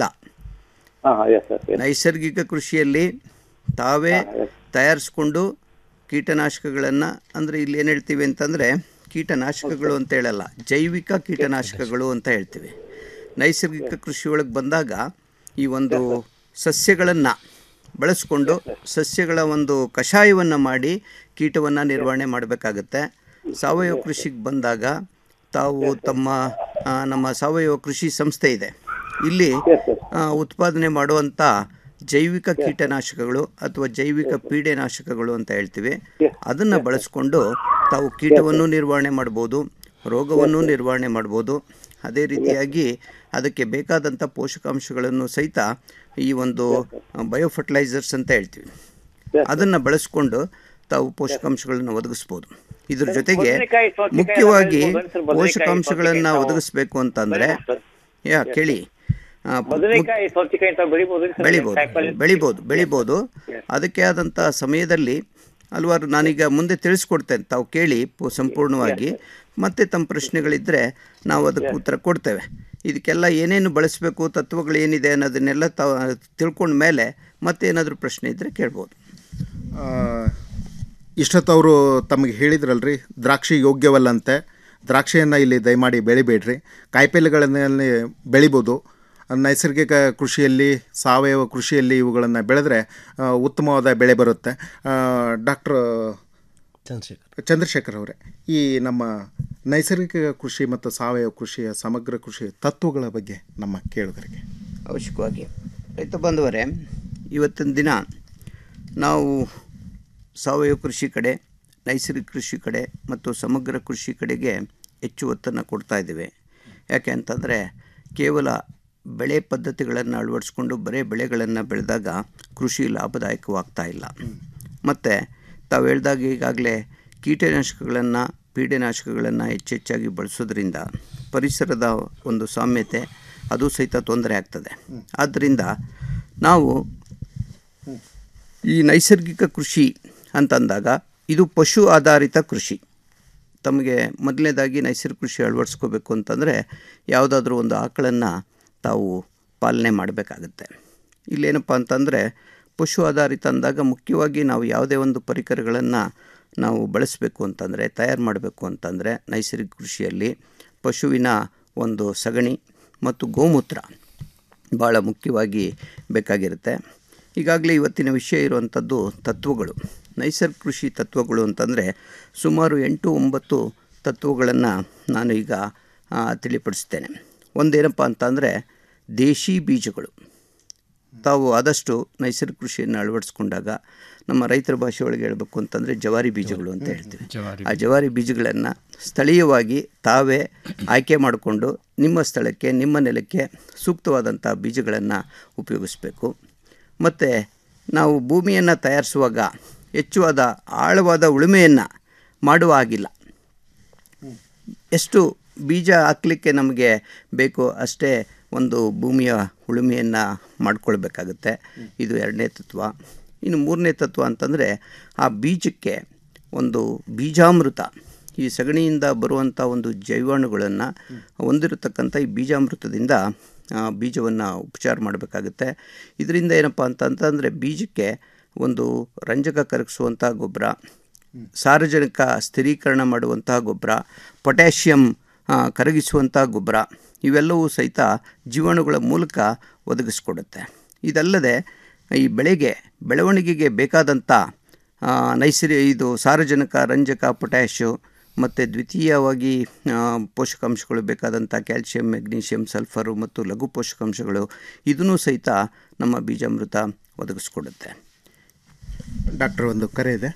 ನೈಸರ್ಗಿಕ ಕೃಷಿಯಲ್ಲಿ ತಾವೇ ತಯಾರಿಸ್ಕೊಂಡು ಕೀಟನಾಶಕಗಳನ್ನು ಅಂದರೆ ಇಲ್ಲಿ ಏನು ಹೇಳ್ತೀವಿ ಅಂತಂದರೆ ಕೀಟನಾಶಕಗಳು ಅಂತ ಹೇಳಲ್ಲ ಜೈವಿಕ ಕೀಟನಾಶಕಗಳು ಅಂತ ಹೇಳ್ತೀವಿ ನೈಸರ್ಗಿಕ ಕೃಷಿ ಒಳಗೆ ಬಂದಾಗ ಈ ಒಂದು ಸಸ್ಯಗಳನ್ನು ಬಳಸ್ಕೊಂಡು ಸಸ್ಯಗಳ ಒಂದು ಕಷಾಯವನ್ನು ಮಾಡಿ ಕೀಟವನ್ನು ನಿರ್ವಹಣೆ ಮಾಡಬೇಕಾಗತ್ತೆ ಸಾವಯವ ಕೃಷಿಗೆ ಬಂದಾಗ ತಾವು ತಮ್ಮ ಆ, ನಮ್ಮ ಸಾವಯವ ಕೃಷಿ ಸಂಸ್ಥೆ ಇದೆ ಇಲ್ಲಿ ಆ, ಉತ್ಪಾದನೆ ಮಾಡುವಂಥ ಜೈವಿಕ ಕೀಟನಾಶಕಗಳು ಅಥವಾ ಜೈವಿಕ ಪೀಡೆನಾಶಕಗಳು ಅಂತ ಹೇಳ್ತೀವಿ ಅದನ್ನು ಬಳಸ್ಕೊಂಡು ತಾವು ಕೀಟವನ್ನು ನಿರ್ವಹಣೆ ಮಾಡ್ಬೋದು ರೋಗವನ್ನು ನಿರ್ವಹಣೆ ಮಾಡ್ಬೋದು ಅದೇ ರೀತಿಯಾಗಿ ಅದಕ್ಕೆ ಬೇಕಾದಂಥ ಪೋಷಕಾಂಶಗಳನ್ನು ಸಹಿತ ಈ ಒಂದು ಬಯೋ ಫರ್ಟಿಲೈಸರ್ಸ್ ಅಂತ ಹೇಳ್ತೀವಿ ಅದನ್ನು ಬಳಸ್ಕೊಂಡು ತಾವು ಪೋಷಕಾಂಶಗಳನ್ನು ಒದಗಿಸ್ಬೋದು ಇದ್ರ ಜೊತೆಗೆ ಬದನೆಕಾಯಿ, ಸೌತೆಕಾಯಿ ಮುಖ್ಯವಾಗಿ ಎಲ್ಲ ಬೆಳಿಬೋದು ಸರ್, ಬದನೆಕಾಯಿ, ಪೋಷಕಾಂಶಗಳನ್ನು ಸೌತೆಕಾಯಿ ಒದಗಿಸ್ಬೇಕು ಅಂತಂದರೆ ಯಾ ಕೇಳಿ ಆ, ಮು- ಬದನೆಕಾಯಿ ಸೌತೆಕಾಯಿ ಅಂತ ಬೆಳಿಬೋದು ಬೆಳಿಬೋದು ಬೆಳಿಬೋದು ಬೆಳಿಬೋದು ಅದಕ್ಕೆ ಆದಂಥ ಸಮಯದಲ್ಲಿ ಹಲವಾರು ನಾನೀಗ ಮುಂದೆ ತಿಳಿಸ್ಕೊಡ್ತೇನೆ ತಾವು ಕೇಳಿ ಪು- ಸಂಪೂರ್ಣವಾಗಿ ಮತ್ತೆ ತಮ್ಮ ಪ್ರಶ್ನೆಗಳಿದ್ದರೆ ನಾವು ಅದಕ್ಕೆ ಉತ್ತರ ಕೊಡ್ತೇವೆ ಇದಕ್ಕೆಲ್ಲ ಏನೇನು ಬಳಸಬೇಕು ತತ್ವಗಳು ಏನಿದೆ ಅನ್ನೋದನ್ನೆಲ್ಲ ತಾವು ತಿಳ್ಕೊಂಡ ಮೇಲೆ ಮತ್ತೇನಾದರೂ ಪ್ರಶ್ನೆ ಇದ್ದರೆ ಕೇಳ್ಬೋದು ಇಷ್ಟೊತ್ತು ಅವರು ತಮಗೆ ಹೇಳಿದ್ರಲ್ರಿ ದ್ರಾಕ್ಷಿ ಯೋಗ್ಯವಲ್ಲಂತೆ ದ್ರಾಕ್ಷಿಯನ್ನು ಇಲ್ಲಿ ದಯಮಾಡಿ ಬೆಳಿಬೇಡ್ರಿ ಕಾಯಿಪಲ್ಯಗಳಲ್ಲಿ ಬೆಳಿಬೋದು ನೈಸರ್ಗಿಕ ಕೃಷಿಯಲ್ಲಿ ಸಾವಯವ ಕೃಷಿಯಲ್ಲಿ ಇವುಗಳನ್ನು ಬೆಳೆದ್ರೆ ಆ, ಉತ್ತಮವಾದ ಬೆಳೆ ಬರುತ್ತೆ ಡಾಕ್ಟ್ರ್ ಚಂದ್ರಶೇಖರ್ ಅವರೇ ಈ ನಮ್ಮ ನೈಸರ್ಗಿಕ ಕೃಷಿ ಮತ್ತು ಸಾವಯವ ಕೃಷಿಯ ಸಮಗ್ರ ಕೃಷಿ ತತ್ವಗಳ ಬಗ್ಗೆ ನಮ್ಮ ಕೇಳುಗರಿಗೆ ಅವಶ್ಯಕವಾಗಿ ರೈತ ಬಂಧುವರೇ ಇವತ್ತಿನ ದಿನ ನಾವು ಸಾವಯವ ಕೃಷಿ ಕಡೆ ನೈಸರ್ಗಿಕ ಕೃಷಿ ಕಡೆ ಮತ್ತು ಸಮಗ್ರ ಕೃಷಿ ಕಡೆಗೆ ಹೆಚ್ಚು ಒತ್ತನ್ನು ಕೊಡ್ತಾ ಇದ್ದೇವೆ ಯಾಕೆ ಅಂತಂದರೆ ಕೇವಲ ಬೆಳೆ ಪದ್ಧತಿಗಳನ್ನು ಅಳವಡಿಸ್ಕೊಂಡು ಬರೀ ಬೆಳೆಗಳನ್ನು ಬೆಳೆದಾಗ ಕೃಷಿ ಲಾಭದಾಯಕವಾಗ್ತಾ ಇಲ್ಲ ಮತ್ತು ತಾವು ಹೇಳ್ದಾಗ ಈಗಾಗಲೇ ಕೀಟನಾಶಕಗಳನ್ನು ಪೀಡನಾಶಕಗಳನ್ನು ಹೆಚ್ಚೆಚ್ಚಾಗಿ ಬಳಸೋದ್ರಿಂದ ಪರಿಸರದ ಒಂದು ಸಾಮ್ಯತೆ ಅದು ಸಹಿತ ತೊಂದರೆ ಆಗ್ತದೆ ಆದ್ದರಿಂದ ನಾವು ಈ ನೈಸರ್ಗಿಕ ಕೃಷಿ ಅಂತಂದಾಗ ಇದು ಪಶು ಆಧಾರಿತ ಕೃಷಿ ತಮಗೆ ಮೊದಲನೇದಾಗಿ ನೈಸರ್ಗಿಕ ಕೃಷಿ ಅಳವಡಿಸ್ಕೋಬೇಕು ಅಂತಂದರೆ ಯಾವುದಾದ್ರೂ ಒಂದು ಆಕಳನ್ನು ತಾವು ಪಾಲನೆ ಮಾಡಬೇಕಾಗತ್ತೆ ಇಲ್ಲೇನಪ್ಪ ಅಂತಂದರೆ ಪಶು ಆಧಾರಿತ ಅಂದಾಗ ಮುಖ್ಯವಾಗಿ ನಾವು ಯಾವುದೇ ಒಂದು ಪರಿಕರಗಳನ್ನು ನಾವು ಬಳಸಬೇಕು ಅಂತಂದರೆ ತಯಾರು ಮಾಡಬೇಕು ಅಂತಂದರೆ ನೈಸರ್ಗಿಕ ಕೃಷಿಯಲ್ಲಿ ಪಶುವಿನ ಒಂದು ಸಗಣಿ ಮತ್ತು ಗೋಮೂತ್ರ ಭಾಳ ಮುಖ್ಯವಾಗಿ ಬೇಕಾಗಿರುತ್ತೆ ಈಗಾಗಲೇ ಇವತ್ತಿನ ವಿಷಯ ಇರುವಂಥದ್ದು ತತ್ವಗಳು ನೈಸರ್ಗಿಕ ಕೃಷಿ ತತ್ವಗಳು ಅಂತಂದರೆ ಸುಮಾರು ಎಂಟು ಒಂಬತ್ತು ತತ್ವಗಳನ್ನು ನಾನು ಈಗ ಆ, ತಿಳಿಪಡಿಸ್ತೇನೆ ಒಂದೇನಪ್ಪ ಅಂತಂದರೆ ದೇಶಿ ಬೀಜಗಳು ತಾವು ಆದಷ್ಟು ನೈಸರ್ಗಿಕ ಕೃಷಿಯನ್ನು ಅಳವಡಿಸ್ಕೊಂಡಾಗ ನಮ್ಮ ರೈತರ ಭಾಷೆ ಒಳಗೆ ಹೇಳಬೇಕು ಅಂತಂದರೆ ಜವಾರಿ ಬೀಜಗಳು ಅಂತ ಹೇಳ್ತೀವಿ ಆ ಜವಾರಿ ಬೀಜಗಳನ್ನು ಸ್ಥಳೀಯವಾಗಿ ತಾವೇ ಆಯ್ಕೆ ಮಾಡಿಕೊಂಡು ನಿಮ್ಮ ಸ್ಥಳಕ್ಕೆ ನಿಮ್ಮ ನೆಲಕ್ಕೆ ಸೂಕ್ತವಾದಂಥ ಬೀಜಗಳನ್ನು ಉಪಯೋಗಿಸಬೇಕು ಮತ್ತು ನಾವು ಭೂಮಿಯನ್ನು ತಯಾರಿಸುವಾಗ ಹೆಚ್ಚುವಾದ ಆಳವಾದ ಉಳುಮೆಯನ್ನು ಮಾಡುವ ಹಾಗಿಲ್ಲ ಎಷ್ಟು ಬೀಜ ಹಾಕಲಿಕ್ಕೆ ನಮಗೆ ಬೇಕು ಅಷ್ಟೇ ಒಂದು ಭೂಮಿಯ ಉಳುಮೆಯನ್ನು ಮಾಡಿಕೊಳ್ಬೇಕಾಗುತ್ತೆ ಇದು ಎರಡನೇ ತತ್ವ ಇನ್ನು ಮೂರನೇ ತತ್ವ ಅಂತಂದರೆ ಆ ಬೀಜಕ್ಕೆ ಒಂದು ಬೀಜಾಮೃತ ಈ ಸಗಣಿಯಿಂದ ಬರುವಂಥ ಒಂದು ಜೈವಾಣುಗಳನ್ನು ಹೊಂದಿರತಕ್ಕಂಥ ಈ ಬೀಜಾಮೃತದಿಂದ ಬೀಜವನ್ನು ಉಪಚಾರ ಮಾಡಬೇಕಾಗುತ್ತೆ ಇದರಿಂದ ಏನಪ್ಪ ಅಂತಂತಂದರೆ ಬೀಜಕ್ಕೆ ಒಂದು ರಂಜಕ ಕರಗಿಸುವಂಥ ಗೊಬ್ಬರ ಸಾರಜನಕ ಸ್ಥಿರೀಕರಣ ಮಾಡುವಂತಹ ಗೊಬ್ಬರ ಪೊಟ್ಯಾಷಿಯಂ ಆ, ಕರಗಿಸುವಂಥ ಗೊಬ್ಬರ ಇವೆಲ್ಲವೂ ಸಹಿತ ಜೀವಾಣುಗಳ ಮೂಲಕ ಒದಗಿಸ್ಕೊಡುತ್ತೆ ಇದಲ್ಲದೆ ಈ ಬೆಳೆಗೆ ಬೆಳವಣಿಗೆಗೆ ಬೇಕಾದಂಥ ಆ, ನೈಸರ್ಗ ಇದು ಸಾರಜನಕ ರಂಜಕ ಪೊಟ್ಯಾಷು ಮತ್ತು ದ್ವಿತೀಯವಾಗಿ ಆ, ಪೋಷಕಾಂಶಗಳು ಬೇಕಾದಂಥ ಕ್ಯಾಲ್ಶಿಯಂ ಮೆಗ್ನೀಷಿಯಂ ಸಲ್ಫರು ಮತ್ತು ಲಘು ಪೋಷಕಾಂಶಗಳು ಇದನ್ನು ಸಹಿತ ನಮ್ಮ ಬೀಜಾಮೃತ ಒದಗಿಸ್ಕೊಡುತ್ತೆ ಡಾಕ್ಟರ್ ಒಂದು ಕರೆ ಇದೆ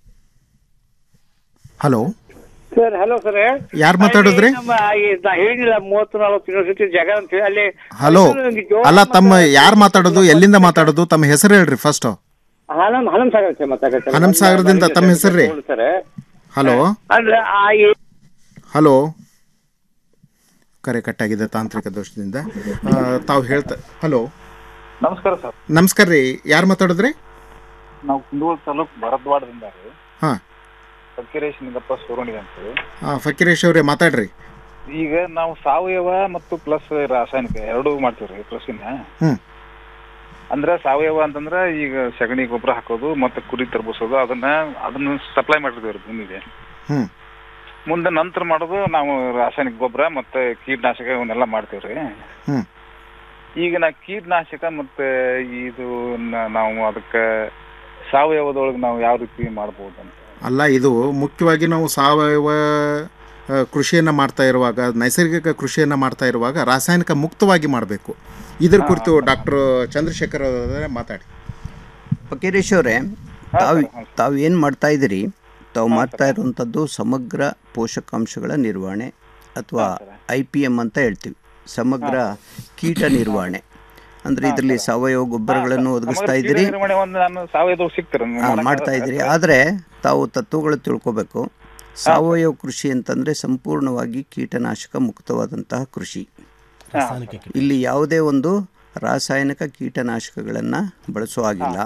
ಹಲೋ ಸರ್ ಹಲೋ ಸರ್ ಯಾರ್ ಮಾತಾಡಿದ್ರಿ? ನಮ್ಮ ಈ ನಾ ಹೇಳಿಲ್ಲ ಮೂವತ್ತು ನಲವತ್ತು ಯೂನಿವರ್ಸಿಟಿ ಜಾಗ ಅಂತ ಹೇಳಿ ಅಲ್ಲಿ ಹಲೋ ಹೆಸರು ಜೋಳ ಅಲ್ಲ ಮತ್ತು- ತಮ್ಮ ಯಾರು ಮಾತಾಡೋದು ಎಲ್ಲಿಂದ ಮಾತಾಡೋದು ತಮ್ಮ ಹೆಸರು ಹೇಳ್ರಿ ಫಸ್ಟ್ ಹನಮ್ ಹನಮ್ ಸಾಗರ್ ಸರ್ ಮಾತಾಡ್ತಾರೆ ಹನಮ್ ಸಾಗರದಿಂದ ತಮ್ಮ ಹೆಸರು ರೀ ಸರ್ ಹಲೋ ಅಂದ್ರೆ ಆ ಈ- ಹಲೋ ಕರೆ ಕಟ್ಟಾಗಿದೆ ತಾಂತ್ರಿಕ ದೋಷದಿಂದ ಆ, ತಾವು ಹೇಳ್ತಾ ಹಲೋ ನಮಸ್ಕಾರ ಸರ್ ನಮಸ್ಕಾರ ರೀ ಯಾರು ಮಾತಾಡಿದ್ರಿ ನಾವು ಕುಂದಗೋಳ ತಾಲೂಕ್ ಭರದ್ವಾಡದಿಂದ ರೀ ಹಾಂ ಫಕೀರೇಶ್ ನಿಂಗಪ್ಪ ಸೂರಣಿಗೆ ಅಂತೇಳಿ ಫಕೀರೇಶ್ ಅವರೇ ಮಾತಾಡ್ರಿ ಈಗ ನಾವು ಸಾವಯವ ಮತ್ತು ಪ್ಲಸ್ ರಾಸಾಯನಿಕ ಎರಡೂ ಮಾಡ್ತೀವಿ ರೀ ಕೃಷಿನ ಹ್ಮ್. ಅಂದ್ರೆ ಸಾವಯವ ಅಂತಂದ್ರೆ ಈಗ ಸಗಣಿ ಗೊಬ್ಬರ ಹಾಕೋದು ಮತ್ತೆ ಕುರಿ ತರ್ಬಿಸೋದು ಅದನ್ನ ಅದನ್ನ ಸಪ್ಲೈ ಮಾಡಿರ್ತೀವಿ ರೀ ಭೂಮಿಗೆ ಹ್ಮ್. ಮುಂದೆ ನಂತರ ಮಾಡೋದು ನಾವು ರಾಸಾಯನಿಕ ಗೊಬ್ಬರ ಮತ್ತೆ ಕೀಟನಾಶಕ ಇವನ್ನೆಲ್ಲ ಮಾಡ್ತೀವಿ ರೀ ಹ್ಮ್. ಈಗ ನಾ ಕೀಟನಾಶಕ ಮತ್ತೆ ಇದು ನ- ನಾವು ಅದಕ್ಕೆ ಸಾವಯವದೊಳಗೆ ನಾವು ಯಾವ ರೀತಿ ಮಾಡ್ಬೋದು ಅಂತ ಅಲ್ಲ ಇದು ಮುಖ್ಯವಾಗಿ ನಾವು ಸಾವಯವ ಆ, ಕೃಷಿಯನ್ನು ಮಾಡ್ತಾ ಇರುವಾಗ ನೈಸರ್ಗಿಕ ಕೃಷಿಯನ್ನು ಮಾಡ್ತಾ ಇರುವಾಗ ರಾಸಾಯನಿಕ ಮುಕ್ತವಾಗಿ ಮಾಡಬೇಕು ಇದ್ರ ಕುರಿತು ಡಾಕ್ಟರ್ ಚಂದ್ರಶೇಖರ್ ಅವರೇ ಮಾತಾಡಿ ಫಕೀರೇಶ್ ಅವರೇ ತಾವು ತಾವು ಏನು ಮಾಡ್ತಾ ಇದ್ದೀರಿ ತಾವು ಮಾಡ್ತಾ ಇರುವಂಥದ್ದು ಸಮಗ್ರ ಪೋಷಕಾಂಶಗಳ ನಿರ್ವಹಣೆ ಅಥವಾ ಐ ಪಿ ಎಮ್ ಅಂತ ಹೇಳ್ತೀವಿ ಸಮಗ್ರ ಕೀಟ ನಿರ್ವಹಣೆ ಅಂದರೆ ಇದರಲ್ಲಿ ಸಾವಯವ ಗೊಬ್ಬರಗಳನ್ನು ಒದಗಿಸ್ತಾ ಸಮಗ್ರ ಇದ್ದೀರಿ ಕೀಟ ನಿರ್ವಹಣೆ ಒಂದು ನಾನು ಸಾವಯವ ಸಿಗ್ತಾರೆ ಆ, ಮಾಡ್ತಾ ಇದ್ದೀರಿ ಆದರೆ ತಾವು ತತ್ವಗಳು ತಿಳ್ಕೋಬೇಕು ಸಾವಯವ ಕೃಷಿ ಅಂತಂದರೆ ಸಂಪೂರ್ಣವಾಗಿ ಕೀಟನಾಶಕ ಮುಕ್ತವಾದಂತಹ ಕೃಷಿ ಇಲ್ಲಿ ಯಾವುದೇ ಒಂದು ರಾಸಾಯನಿಕ ಕೀಟನಾಶಕಗಳನ್ನು ಬಳಸೋ ಹಾಗಿಲ್ಲ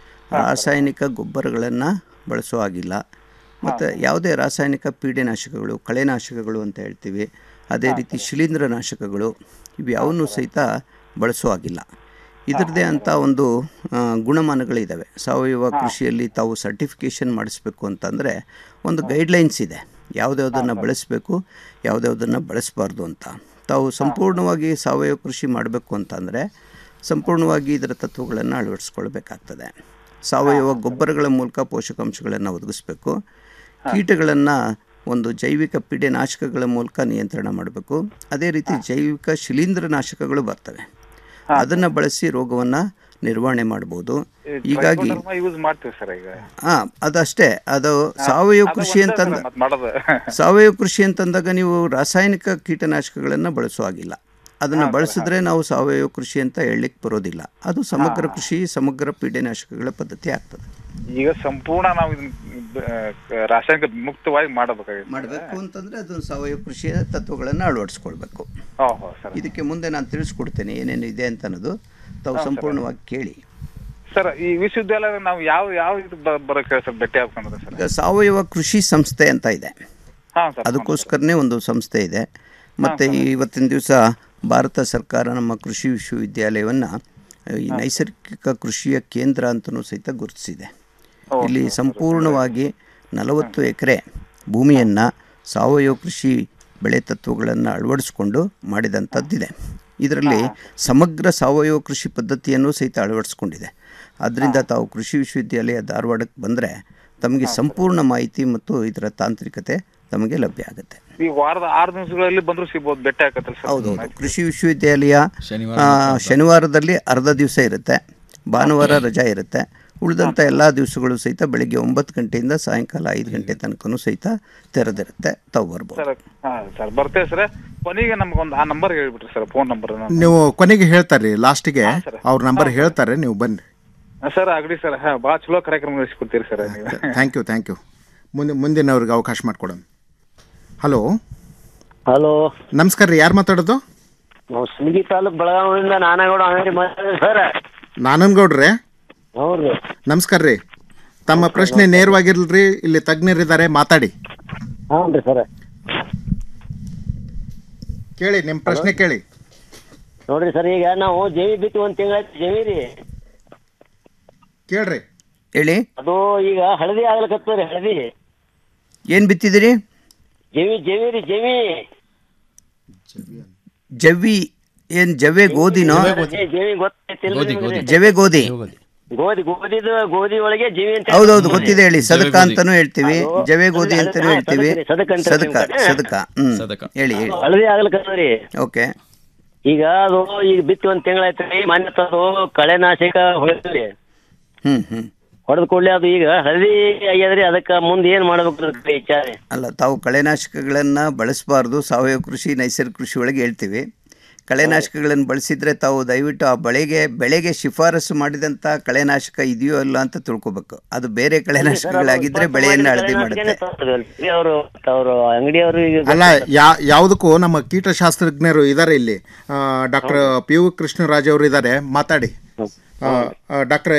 ರಾಸಾಯನಿಕ ಗೊಬ್ಬರಗಳನ್ನು ಬಳಸೋ ಹಾಗಿಲ್ಲ ಮತ್ತು ಯಾವುದೇ ರಾಸಾಯನಿಕ ಪೀಡೆನಾಶಕಗಳು ಕಳೆನಾಶಕಗಳು ಅಂತ ಹೇಳ್ತೀವಿ ಅದೇ ರೀತಿ ಶಿಲೀಂಧ್ರನಾಶಕಗಳು ಇವು ಯಾವನ್ನೂ ಸಹಿತ ಬಳಸೋ ಹಾಗಿಲ್ಲ ಇದರದೇ ಅಂತ ಒಂದು ಆ, ಗುಣಮಾನಗಳಿದ್ದಾವೆ ಸಾವಯವ ಕೃಷಿಯಲ್ಲಿ ತಾವು ಸರ್ಟಿಫಿಕೇಷನ್ ಮಾಡಿಸ್ಬೇಕು ಅಂತಂದರೆ ಒಂದು ಗೈಡ್ಲೈನ್ಸ್ ಇದೆ ಯಾವುದ್ಯಾವುದನ್ನು ಬಳಸಬೇಕು ಯಾವುದ್ಯಾವುದನ್ನು ಬಳಸಬಾರ್ದು ಅಂತ ತಾವು ಸಂಪೂರ್ಣವಾಗಿ ಸಾವಯವ ಕೃಷಿ ಮಾಡಬೇಕು ಅಂತಂದರೆ ಸಂಪೂರ್ಣವಾಗಿ ಇದರ ತತ್ವಗಳನ್ನು ಅಳವಡಿಸ್ಕೊಳ್ಬೇಕಾಗ್ತದೆ ಸಾವಯವ ಗೊಬ್ಬರಗಳ ಮೂಲಕ ಪೋಷಕಾಂಶಗಳನ್ನು ಒದಗಿಸ್ಬೇಕು ಕೀಟಗಳನ್ನು ಒಂದು ಜೈವಿಕ ಪೀಡೆನಾಶಕಗಳ ಮೂಲಕ ನಿಯಂತ್ರಣ ಮಾಡಬೇಕು ಅದೇ ರೀತಿ ಜೈವಿಕ ಶಿಲೀಂಧ್ರನಾಶಕಗಳು ಬರ್ತವೆ ಅದನ್ನು ಬಳಸಿ ರೋಗವನ್ನು ನಿರ್ವಹಣೆ ಮಾಡ್ಬೋದು ಹೀಗಾಗಿ ಯೂಸ್ ಮಾಡ್ತೀವಿ ಸರ್ ಈಗ ಹಾಂ ಅದಷ್ಟೇ ಅದು ಸಾವಯವ ಅದು ಕೃಷಿ ಒಂದೇ ಅಂತಂದ ಸರ್ ಮತ್ತ್ ಮಾಡೋದು. ಸಾವಯವ ಕೃಷಿ ಅಂತಂದಾಗ ನೀವು ರಾಸಾಯನಿಕ ಕೀಟನಾಶಕಗಳನ್ನು ಬಳಸೋ ಹಾಗಿಲ್ಲ ಅದನ್ನು ಬಳಸಿದ್ರೆ ನಾವು ಸಾವಯವ ಕೃಷಿ ಅಂತ ಹೇಳಲಿಕ್ಕೆ ಬರೋದಿಲ್ಲ ಅದು ಸಮಗ್ರ ಕೃಷಿ ಸಮಗ್ರ ಪೀಡೆನಾಶಕಗಳ ಪದ್ಧತಿ ಆಗ್ತದೆ ಈಗ ಸಂಪೂರ್ಣ ನಾವು ಇದನ್ನ ಆ, ರಾಸಾಯನಿಕ ಮುಕ್ತವಾಗಿ ಮಾಡಬೇಕಾಗಿದೆ ಮಾಡಬೇಕು ಅಂತಂದ್ರೆ ಅದು ಸಾವಯವ ಕೃಷಿಯ ತತ್ವಗಳನ್ನು ಅಳವಡಿಸ್ಕೊಳ್ಬೇಕು ಓಹೋ ಸರ್ ಇದಕ್ಕೆ ಮುಂದೆ ನಾನು ತಿಳಿಸ್ಕೊಡ್ತೇನೆ ಏನೇನು ಇದೆ ಅಂತ ಅನ್ನೋದು ತಾವು ಹಾ, ಸರ್. ಸಂಪೂರ್ಣವಾಗಿ ಕೇಳಿ ಸರ್ ಈ ವಿಶ್ವವಿದ್ಯಾಲಯ ನಾವು ಯಾವ ಯಾವ ಇದು ಬರೋಕೆ ಸರ್ ಭೇಟಿ ಆಗ್ಬೇಕಂದ್ರೆ ಸರ್ ಈಗ ಸಾವಯವ ಕೃಷಿ ಸಂಸ್ಥೆ ಅಂತ ಇದೆ ಹಾ ಸರ್ ಅದಕ್ಕೋಸ್ಕರನೇ ಒಂದು ಸಂಸ್ಥೆ ಇದೆ ಮತ್ತು ಇವತ್ತಿನ ದಿವಸ ಭಾರತ ಸರ್ಕಾರ ನಮ್ಮ ಕೃಷಿ ವಿಶ್ವವಿದ್ಯಾಲಯವನ್ನು ಈ ನೈಸರ್ಗಿಕ ಕೃಷಿಯ ಕೇಂದ್ರ ಅಂತಲೂ ಸಹಿತ ಗುರುತಿಸಿದೆ ಇಲ್ಲಿ ಸಂಪೂರ್ಣವಾಗಿ ನಲವತ್ತು ಎಕರೆ ಭೂಮಿಯನ್ನು ಸಾವಯವ ಕೃಷಿ ಬೆಳೆ ತತ್ವಗಳನ್ನು ಅಳವಡಿಸ್ಕೊಂಡು ಮಾಡಿದಂಥದ್ದಿದೆ ಇದರಲ್ಲಿ ಸಮಗ್ರ ಸಾವಯವ ಕೃಷಿ ಪದ್ಧತಿಯನ್ನು ಸಹಿತ ಅಳವಡಿಸ್ಕೊಂಡಿದೆ ಆದ್ದರಿಂದ ತಾವು ಕೃಷಿ ವಿಶ್ವವಿದ್ಯಾಲಯ ಧಾರವಾಡಕ್ಕೆ ಬಂದರೆ ತಮಗೆ ಸಂಪೂರ್ಣ ಮಾಹಿತಿ ಮತ್ತು ಇದರ ತಾಂತ್ರಿಕತೆ ತಮಗೆ ಲಭ್ಯ ಆಗುತ್ತೆ ಈ ವಾರದ ಆರು ದಿವಸಗಳಲ್ಲಿ ಬಂದರೂ ಸಿಗ್ಬೋದು ಭೇಟಿ ಆಗತ್ತಲ್ಲ ಸರ್ ಹೌದೌದು ಕೃಷಿ ವಿಶ್ವವಿದ್ಯಾಲಯ ಶನಿವಾರ ಆ, ಮಾತ್ರ. ಶನಿವಾರದಲ್ಲಿ ಅರ್ಧ ದಿವಸ ಇರುತ್ತೆ ಭಾನುವಾರ ರಜಾ ಇರುತ್ತೆ ಉಳಿದಂಥ ಎಲ್ಲ ದಿವಸಗಳು ಸಹಿತ ಬೆಳಿಗ್ಗೆ ಒಂಬತ್ತು ಗಂಟೆಯಿಂದ ಸಾಯಂಕಾಲ ಐದು ಗಂಟೆ ತನಕನೂ ಸಹಿತ ತೆರೆದಿರುತ್ತೆ ತಾವು ಬರ್ಬೋದು ಸರ್ ಹಾ ಸರ್ ಬರ್ತೇವೆ ಸರ್ ಕೊನೆಗೆ ನಮ್ಗೊಂದು ಆ ನಂಬರ್ ಹೇಳ್ಬಿಟ್ರಿ ಸರ್ ಫೋನ್ ನಂಬರ್ ನೀವು ಕೊನೆಗೆ ಹೇಳ್ತಾರೆ ಲಾಸ್ಟಿಗೆ ಅವ್ರ ನಂಬರ್ ಹೇಳ್ತಾರೆ ನೀವು ಬನ್ನಿ ಸರ್ ಅಗಡಿ ಸರ್ ಹಾ ಭಾಳ ಚಲೋ ಕಾರ್ಯಕ್ರಮ ನಡೆಸ್ಕೊಡ್ತೀರಿ ಸರ್ ನೀವು ಥ್ಯಾಂಕ್ ಯು ಥ್ಯಾಂಕ್ ಯು ಮುಂದೆ ಮುಂದಿನವ್ರಿಗೆ ಅವಕಾಶ ಮಾಡಿಕೊಡೋಣ ಹಲೋ ಹಲೋ ನಮಸ್ಕಾರ ರೀ ಯಾರು ಮಾತಾಡೋದು ನಾವು ಸಿಂದಗಿ ತಾಲೂಕ್ ಬೆಳಗಾವಿಯಿಂದ ನಾನಗೌಡ ಅಂಗಡಿ ಮಾತಾಡ್ರಿ ಸರ್ ನಾನನ್ಗೌಡ್ರೆ ಹೌದ್ರಿ ನಮಸ್ಕಾರ ರೀ ತಮ್ಮ ಪ್ರಶ್ನೆ ನೇರವಾಗಿರ್ಲ್ರಿ ಇಲ್ಲಿ ತಜ್ಞರಿದ್ದಾರೆ ಮಾತಾಡಿ ಹ್ಞೂ ಸರ್ ಕೇಳಿ ನಿಮ್ಮ ಪ್ರಶ್ನೆ ಕೇಳಿ ನೋಡ್ರಿ ಸರ್ ಈಗ ನಾವು ಜವಿ ಬಿತ್ತಿ ಒಂದ್ ತಿಂಗಳಾಯ್ತು ಜವಿ ರೀ ಕೇಳ್ರಿ ಹೇಳಿ ಅದು ಈಗ ಹಳದಿ ಆಗ್ಲಕತ್ತದ್ರಿ ಹಳದಿ ಏನು ಬಿತ್ತಿದ್ದೀರಿ ಜವಿ ಜವಿ ರೀ ಜವಿ ಜವ್ವಿ ಏನು ಜವೆ ಗೋಧಿನೋ ಏ, ಜವಿ ಗೊತ್ತೈತಿಲ್ರಿ ನಿಮ್ಗೆ? ಜವೆ ಗೋಧಿ ಗೋಧಿ ಗೋಧಿದು ಗೋಧಿ ಒಳಗೆ ಜವಿ ಅಂತ ಹೌದೌದು ಗೊತ್ತಿದೆ ಹೇಳಿ ಸದಕ ಅಂತಾನು ಹೇಳ್ತೀವಿ ಅದು- ಜವೆ ಗೋಧಿ ಅದು ಅಂತಾನು ಹಾ, ಹೇಳ್ತೀವಿ ಸದಕ ರೀ, ಸದಕ ಅಂತಾರೆ ಸದಕ ನಿಮ್ಮ ಕಡೆ. ಸದಕ ಹ್ಮ್ ಹೇಳಿ ಹೇಳಿ ಹಳದಿ ಆಗ್ಲಕತ್ತದ್ರಿ ಓಕೆ ಈಗ ಅದು ಈಗ ಬಿತ್ತಿ ಒಂದ್ ತಿಂಗಳಾಯ್ತು ರೀ ಮೊನ್ನೆ ಅದು ಕಳೆನಾಶಕ ಹೊಡೆದ್ರಿ ಹ್ಮ್ ಹ್ಮ್ ಹೊಡೆದ ಕೂಡಲೇ ಅದು ಈಗ ಹಳದಿ ಆಗ್ಯದ್ರಿ ಅದಕ್ಕೆ ಮುಂದೆ ಏನ್ ಮಾಡ್ಬೇಕು ಅಂತ ವಿಚಾರ ಅಲ್ಲ ತಾವು ಕಳೆನಾಶಕಗಳನ್ನು ಬಳಸಬಾರ್ದು ಸಾವಯವ ಕೃಷಿ ನೈಸರ್ಗಿಕ ಕೃಷಿ ಒಳಗೆ ಹೇಳ್ತೀವಿ ಕಳೆನಾಶಕಗಳನ್ನು ಬಳಸಿದ್ರೆ ತಾವು ದಯವಿಟ್ಟು ಆ ಬೆಳೆಗೆ ಬೆಳೆಗೆ ಶಿಫಾರಸು ಮಾಡಿದಂಥ ಕಳೆನಾಶಕ ಇದೆಯೋ ಇಲ್ಲ ಅಂತ ತಿಳ್ಕೊಬೇಕು ಅದು ಬೇರೆ ಕಳೆನಾಶಕಗಳಾಗಿದ್ದರೆ ಬೆಳೆಯನ್ನು ಹಳದಿ ಮಾಡುತ್ತೆ ಅವರು ಅವರು ಅಂಗಡಿಯವರು ಈಗ ಅಲ್ಲ ಯಾ ಯಾವುದಕ್ಕೂ ನಮ್ಮ ಕೀಟಶಾಸ್ತ್ರಜ್ಞರು ಇದ್ದಾರೆ ಇಲ್ಲಿ ಡಾಕ್ಟರ್ ಪಿ ಯು ಕೃಷ್ಣರಾಜ್ ಅವರು ಇದ್ದಾರೆ ಮಾತಾಡಿ ಡಾಕ್ಟರ್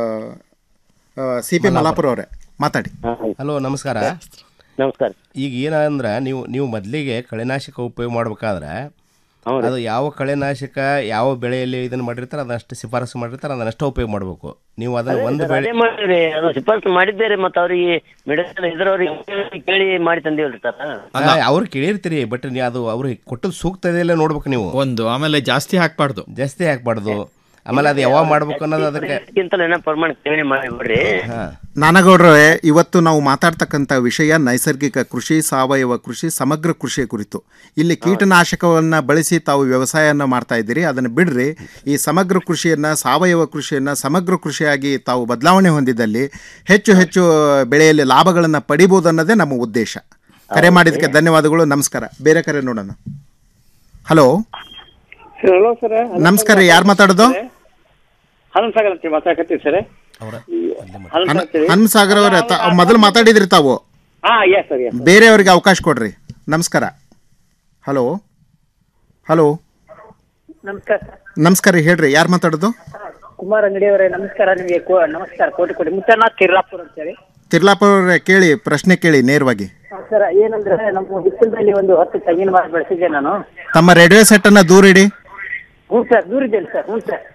ಸಿ ಪಿ ಮಲಾಪುರ ಅವರೇ ಮಾತಾಡಿ ಹಲೋ ನಮಸ್ಕಾರ ನಮಸ್ಕಾರ ಈಗ ಏನಂದ್ರೆ ನೀವು ನೀವು ಮೊದಲಿಗೆ ಕಳೆನಾಶಕ ಉಪಯೋಗ ಮಾಡ್ಬೇಕಾದ್ರೆ ಅದು ಯಾವ ಕಳೆನಾಶಕ ಯಾವ ಬೆಳೆಯಲ್ಲಿ ಇದನ್ನ ಮಾಡಿರ್ತಾರೆ ಅದನ್ನಷ್ಟು ಶಿಫಾರಸು ಮಾಡಿರ್ತಾರೆ ಅದನ್ನಷ್ಟು ಉಪಯೋಗ ಮಾಡಬೇಕು ನೀವು ಅದನ್ನ ಒಂದು ಬೆಳೆ ಅದೇ ಮಾಡಿರಿ ಅದು ಶಿಫಾರಸು ಮಾಡಿದ್ದೇರಿ ಮತ್ತೆ ಅವ್ರಿಗೆ ಮೆಡಿಸಿನ್ ಇದ್ರವ್ರಿಗೆ ಕೇಳಿ ಮಾಡಿ ತಂದಿವಲ್ರಿ ಸರ್ ಅವ್ರು ಕೇಳಿರ್ತೀರಿ ಬಟ್ ನೀವು ಅದು ಅವ್ರಿಗೆ ಕೊಟ್ಟದ್ದು ಸೂಕ್ತ ಇದೆಯಲ್ಲ ನೋಡ್ಬೇಕು ನೀವು ಒಂದು ಆಮೇಲೆ ಜಾಸ್ತಿ ಹಾಕ್ಬಾರ್ದು ಜಾಸ್ತಿ ಹಾಕ್ಬಾರ್ದು ಆಮೇಲೆ ಅದು ಯಾವಾಗ ಮಾಡ್ಬೇಕು ಅನ್ನೋದು ಅದಕ್ಕೆ ಗಿಂತಲೂ ಏನೋ ಪ್ರಮಾಣ ಕಡಿಮೆ ಮಾಡಿ ಬಿಡ್ರಿ ನಾನಗೌಡ್ರೆ ಇವತ್ತು ನಾವು ಮಾತಾಡ್ತಕ್ಕಂಥ ವಿಷಯ ನೈಸರ್ಗಿಕ ಕೃಷಿ ಸಾವಯವ ಕೃಷಿ ಸಮಗ್ರ ಕೃಷಿಯ ಕುರಿತು ಇಲ್ಲಿ ಕೀಟನಾಶಕವನ್ನು ಬಳಸಿ ತಾವು ವ್ಯವಸಾಯನ ಮಾಡ್ತಾ ಇದ್ದೀರಿ ಅದನ್ನು ಬಿಡ್ರಿ ಈ ಸಮಗ್ರ ಕೃಷಿಯನ್ನು ಸಾವಯವ ಕೃಷಿಯನ್ನು ಸಮಗ್ರ ಕೃಷಿಯಾಗಿ ತಾವು ಬದಲಾವಣೆ ಹೊಂದಿದ್ದಲ್ಲಿ ಹೆಚ್ಚು ಹೆಚ್ಚು ಬೆಳೆಯಲ್ಲಿ ಲಾಭಗಳನ್ನು ಪಡಿಬೋದು ಅನ್ನೋದೇ ನಮ್ಮ ಉದ್ದೇಶ ಕರೆ ಮಾಡಿದ್ದಕ್ಕೆ ಧನ್ಯವಾದಗಳು ನಮಸ್ಕಾರ ಬೇರೆ ಕರೆ ನೋಡೋಣ ಹಲೋ ಹಲೋ ಸರ್ ನಮಸ್ಕಾರ ಯಾರು ಮಾತಾಡೋದು ಹನುಮ ಸಾಗರ್ ಅಂತ ಮಾತಾಡಕತ್ತೀವಿ ಸರ್ ಹನ್- ಹನುಮಸಾಗರ್ ಅವರೇ ತ- ಮೊದಲು ಮಾತಾಡಿದ್ರಿ ತಾವು ಹಾ ಎಸ್ ಸರ್ ಎಸ್ ಬೇರೆಯವರಿಗೆ ಅವಕಾಶ ಕೊಡ್ರಿ ನಮಸ್ಕಾರ ಹಲೋ ಹಲೋ ನಮಸ್ಕಾರ ನಮಸ್ಕಾರ ಹೇಳ್ರಿ ಯಾರು ಮಾತಾಡೋದು ಕುಮಾರ್ ಅಂಗಡಿ ಅವರೇ ನಮಸ್ಕಾರ ನಿಮಗೆ ಕೋ ನಮಸ್ಕಾರ ಕೋಟಿ ಕೋಟಿ ಮುತ್ತಣ್ಣ ತಿರ್ಲಾಪುರ ಅಂತೇಳಿ ತಿರ್ಲಾಪುರ ಅವ್ರೆ ಕೇಳಿ ಪ್ರಶ್ನೆ ಕೇಳಿ ನೇರವಾಗಿ ಸರ್ ಏನಂದ್ರೆ ನಮ್ಮ ಹಿತ್ತಲದಲ್ಲಿ ಒಂದು ಹತ್ತು ತೆಂಗಿನ ಮರ ಬೆಳೆಸಿದ್ದೆ ನಾನು ತಮ್ಮ ರೇಡಿಯೋ ಸೆಟ್ಟನ್ನು ದೂರ ಇಡಿ ಹ್ಞೂ ಸರ್ ದೂರ ಇದ್ದೇನೆ ಸರ್ ಹ್ಞೂ ಸರ್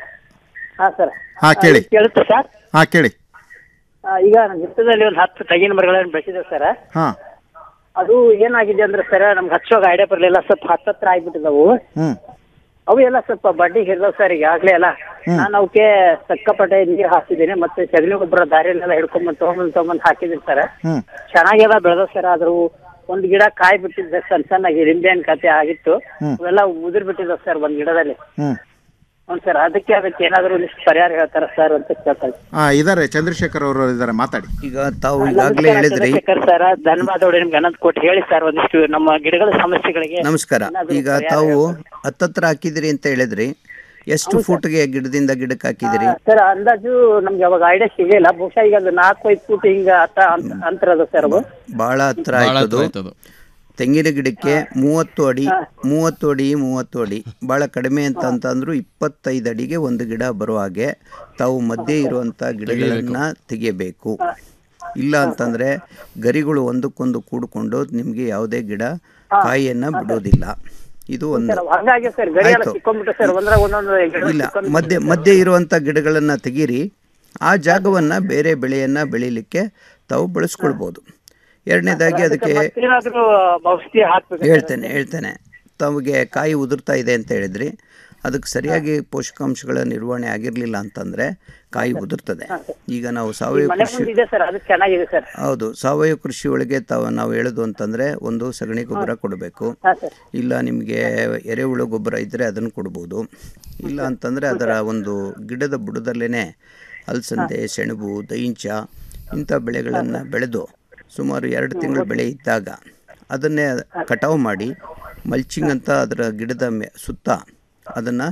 ಹಾಂ ಸರ್ ಹಾ ಕೇಳಿ ಕೇಳುತ್ತೆ ಸರ್ ಹಾ ಕೇಳಿ ಆ, ಈಗ ನಮ್ಮ ಹಿತ್ತಲದಲ್ಲಿ ಒಂದು ಹತ್ತು ತೆಂಗಿನ ಮರಗಳನ್ನು ಬೆಳೆಸಿದೆ ಸರ್ ಹಾ ಅದು ಏನಾಗಿದೆ ಅಂದ್ರೆ ಸರ್ ನಮ್ಗೆ ಹಚ್ಚೋಗ ಐಡಿಯಾ ಬರಲಿಲ್ಲ ಸ್ವಲ್ಪ ಹತ್ತತ್ರ ಆಗ್ಬಿಟ್ಟಿದವು ಹ್ಮ್ ಅವು ಎಲ್ಲ ಸ್ವಲ್ಪ ಬಡ್ಡಿ ಹಿಡ್ದವ್ ಸರ್ ಈಗಾಗಲೇ ಎಲ್ಲ ನಾನು ಅವಕ್ಕೆ ಸಕ್ಕಪಟ್ಟೆ ನೀರು ಹಾಕಿದ್ದೀನಿ ಮತ್ತೆ ಸಗಣಿ ಗೊಬ್ಬರ ದಾರಿಯಲ್ಲೆಲ್ಲ ಹಿಡ್ಕೊಂಬಂದು ತೊಗೊಂಬಂದು ತೊಗೊಂಬಂದು ಹಾಕಿದ್ದೀನಿ ಸರ್ ಹ್ಮ್ ಚೆನ್ನಾಗೆಲ್ಲ ಬೆಳೆದ ಸರ್ ಆದ್ರೂ ಒಂದ್ ಗಿಡ ಕಾಯಿ ಬಿಟ್ಟಿದ್ದೆ ಸಣ್ಣ ಸಣ್ಣಗೆ ಲಿಂಬೆ ಹಣ್ಣ್ ಕತೆ ಆಗಿತ್ತು ಹ್ಮ್. ಅವೆಲ್ಲ ಉದುರ್ ಬಿಟ್ಟಿದ್ದಾವೆ ಸರ್ ಒಂದ್ ಗಿಡದಲ್ಲಿ ಹ್ಮ್ ಹ್ಞೂ ಸರ್ ಅದಕ್ಕೆ ಅದಕ್ಕೆ ಏನಾದ್ರು ಒಂದಿಷ್ಟು ಪರಿಹಾರ ಹೇಳ್ತಾರ ಸರ್ ಅಂತ ಕೇಳ್ತಾ ಇದ್ದೀನಿ. ಹಾ ಇದಾರೆ ಚಂದ್ರಶೇಖರ್ ಅವರು ಇದಾರೆ ಮಾತಾಡಿ ಈಗ ತಾವು ಈಗಾಗಲೇ ನಮಸ್ಕಾರ ಹೇಳಿದ್ರಿ ಚಂದ್ರಶೇಖರ್ ಸರ್ ಧನ್ಯವಾದಗಳು ನಿಮ್ಗೆ ಅನಂತ ಕೊಟ್ಟು ಹೇಳಿ ಸರ್ ಒಂದಿಷ್ಟು ನಮ್ಮ ಗಿಡಗಳ ಸಮಸ್ಯೆಗಳಿಗೆ ನಮಸ್ಕಾರ ಏನಾದ್ರು ಈಗ ಪರಿಹಾರ ತಾವು ಹೇಳ್ತಾರೆ. ಹತ್ತತ್ರ ಹಾಕಿದಿರಿ ಅಂತ ಹೇಳಿದ್ರಿ ಎಷ್ಟು ಫೂಟ್ಗೆ ಗಿಡದಿಂದ ಗಿಡಕ್ಕೆ ಹಾಕಿದಿರಿ ಸರ್ ಅಂದಾಜು ನಮ್ಗೆ ಅವಾಗ ಐಡಿಯಾ ಸಿಗಲಿಲ್ಲ ಬಹುಶಃ ಈಗ ಅದು ನಾಲ್ಕು ಐದು ಫೂಟ್ ಹಿಂಗ ಅತ್ತ ಅಂತ- ಅಂತರ ಅದ ಸರ್ ಅದು ಬಹಳ ಹತ್ರ ಬಹಳ ಆಯ್ತದು ಹತ್ರ ಆಯ್ತದು. ತೆಂಗಿನ ಗಿಡಕ್ಕೆ ಮೂವತ್ತು ಅಡಿ ಮೂವತ್ತು ಅಡಿ ಮೂವತ್ತು ಅಡಿ ಭಾಳ ಕಡಿಮೆ ಅಂತ ಅಂತಂದ್ರು ಇಪ್ಪತ್ತೈದು ಅಡಿಗೆ ಒಂದು ಗಿಡ ಬರೋ ಹಾಗೆ ತಾವು ಮಧ್ಯೆ ಇರುವಂಥ ಗಿಡಗಳನ್ನು ತೆಗೆಯಬೇಕು ಇಲ್ಲ ಅಂತಂದರೆ ಗರಿಗಳು ಒಂದಕ್ಕೊಂದು ಕೂಡಿಕೊಂಡು ನಿಮಗೆ ಯಾವುದೇ ಗಿಡ ಕಾಯಿಯನ್ನು ಬಿಡೋದಿಲ್ಲ ಇದು ಒಂದು ಸರ್ ಹಂಗಾಗಿ ಸರ್ ಗಡಿ ಎಲ್ಲ ಆಯ್ತು. ಸಿಕ್ಕೊಂಡ್ಬಿಟ್ಟು ಸರ್ ಒಂದ್ರಾಗ ಒಂದೊಂದು ಗಿಡ ಇಲ್ಲ ಸಿಕ್ಕೊಂಡ್ಬಿಟ್ಟು ಮಧ್ಯೆ ಮಧ್ಯೆ ಇರುವಂಥ ಗಿಡಗಳನ್ನು ತೆಗೀರಿ ಆ ಜಾಗವನ್ನು ಬೇರೆ ಬೆಳೆಯನ್ನು ಬೆಳೀಲಿಕ್ಕೆ ತಾವು ಬಳಸ್ಕೊಳ್ಬೋದು ಎರಡನೇದಾಗಿ ಅದಕ್ಕೆ ಮತ್ತೇನಾದ್ರೂ ಔಷಧಿ ಹಾಕ್ಬೇಕು ಹೇಳ್ತೇನೆ ಹೇಳ್ತೇನೆ ತಮಗೆ ಕಾಯಿ ಉದುರ್ತಾ ಇದೆ ಅಂತ ಹೇಳಿದ್ರಿ ಅದಕ್ಕೆ ಸರಿಯಾಗಿ ಪೋಷಕಾಂಶಗಳ ನಿರ್ವಹಣೆ ಆಗಿರಲಿಲ್ಲ ಅಂತಂದರೆ ಕಾಯಿ ಉದುರ್ತದೆ ಈಗ ನಾವು ಸಾವಯವ ಮನೆ ಕೃಷಿ ಮುಂದೆ ಇದೆ ಸರ್ ಅದು ಚೆನ್ನಾಗಿದೆ ಸರ್ ಹೌದು ಸಾವಯವ ಕೃಷಿ ಒಳಗೆ ತಾವು ನಾವು ಹೇಳೋದು ಅಂತಂದರೆ ಒಂದು ಸಗಣಿ ಗೊಬ್ಬರ ಕೊಡಬೇಕು ಹಾ ಸರ್ ಇಲ್ಲ ನಿಮಗೆ ಎರೆಹುಳು ಗೊಬ್ಬರ ಇದ್ದರೆ ಅದನ್ನು ಕೊಡ್ಬೋದು ಇಲ್ಲ ಅಂತಂದರೆ ಅದರ ಒಂದು ಗಿಡದ ಬುಡದಲ್ಲೇ ಅಲಸಂದೆ ಸೆಣಬು ದೈಂಚ ಇಂಥ ಬೆಳೆಗಳನ್ನು ಬೆಳೆದು ಸುಮಾರು ಎರಡು ತಿಂಗಳ ಬೆಳೆ ಇದ್ದಾಗ ಅದನ್ನೇ ಕಟಾವು ಮಾಡಿ ಮಲ್ಚಿಂಗ್ ಅಂತ ಅದರ ಗಿಡದ ಮೇ ಸುತ್ತ ಅದನ್ನು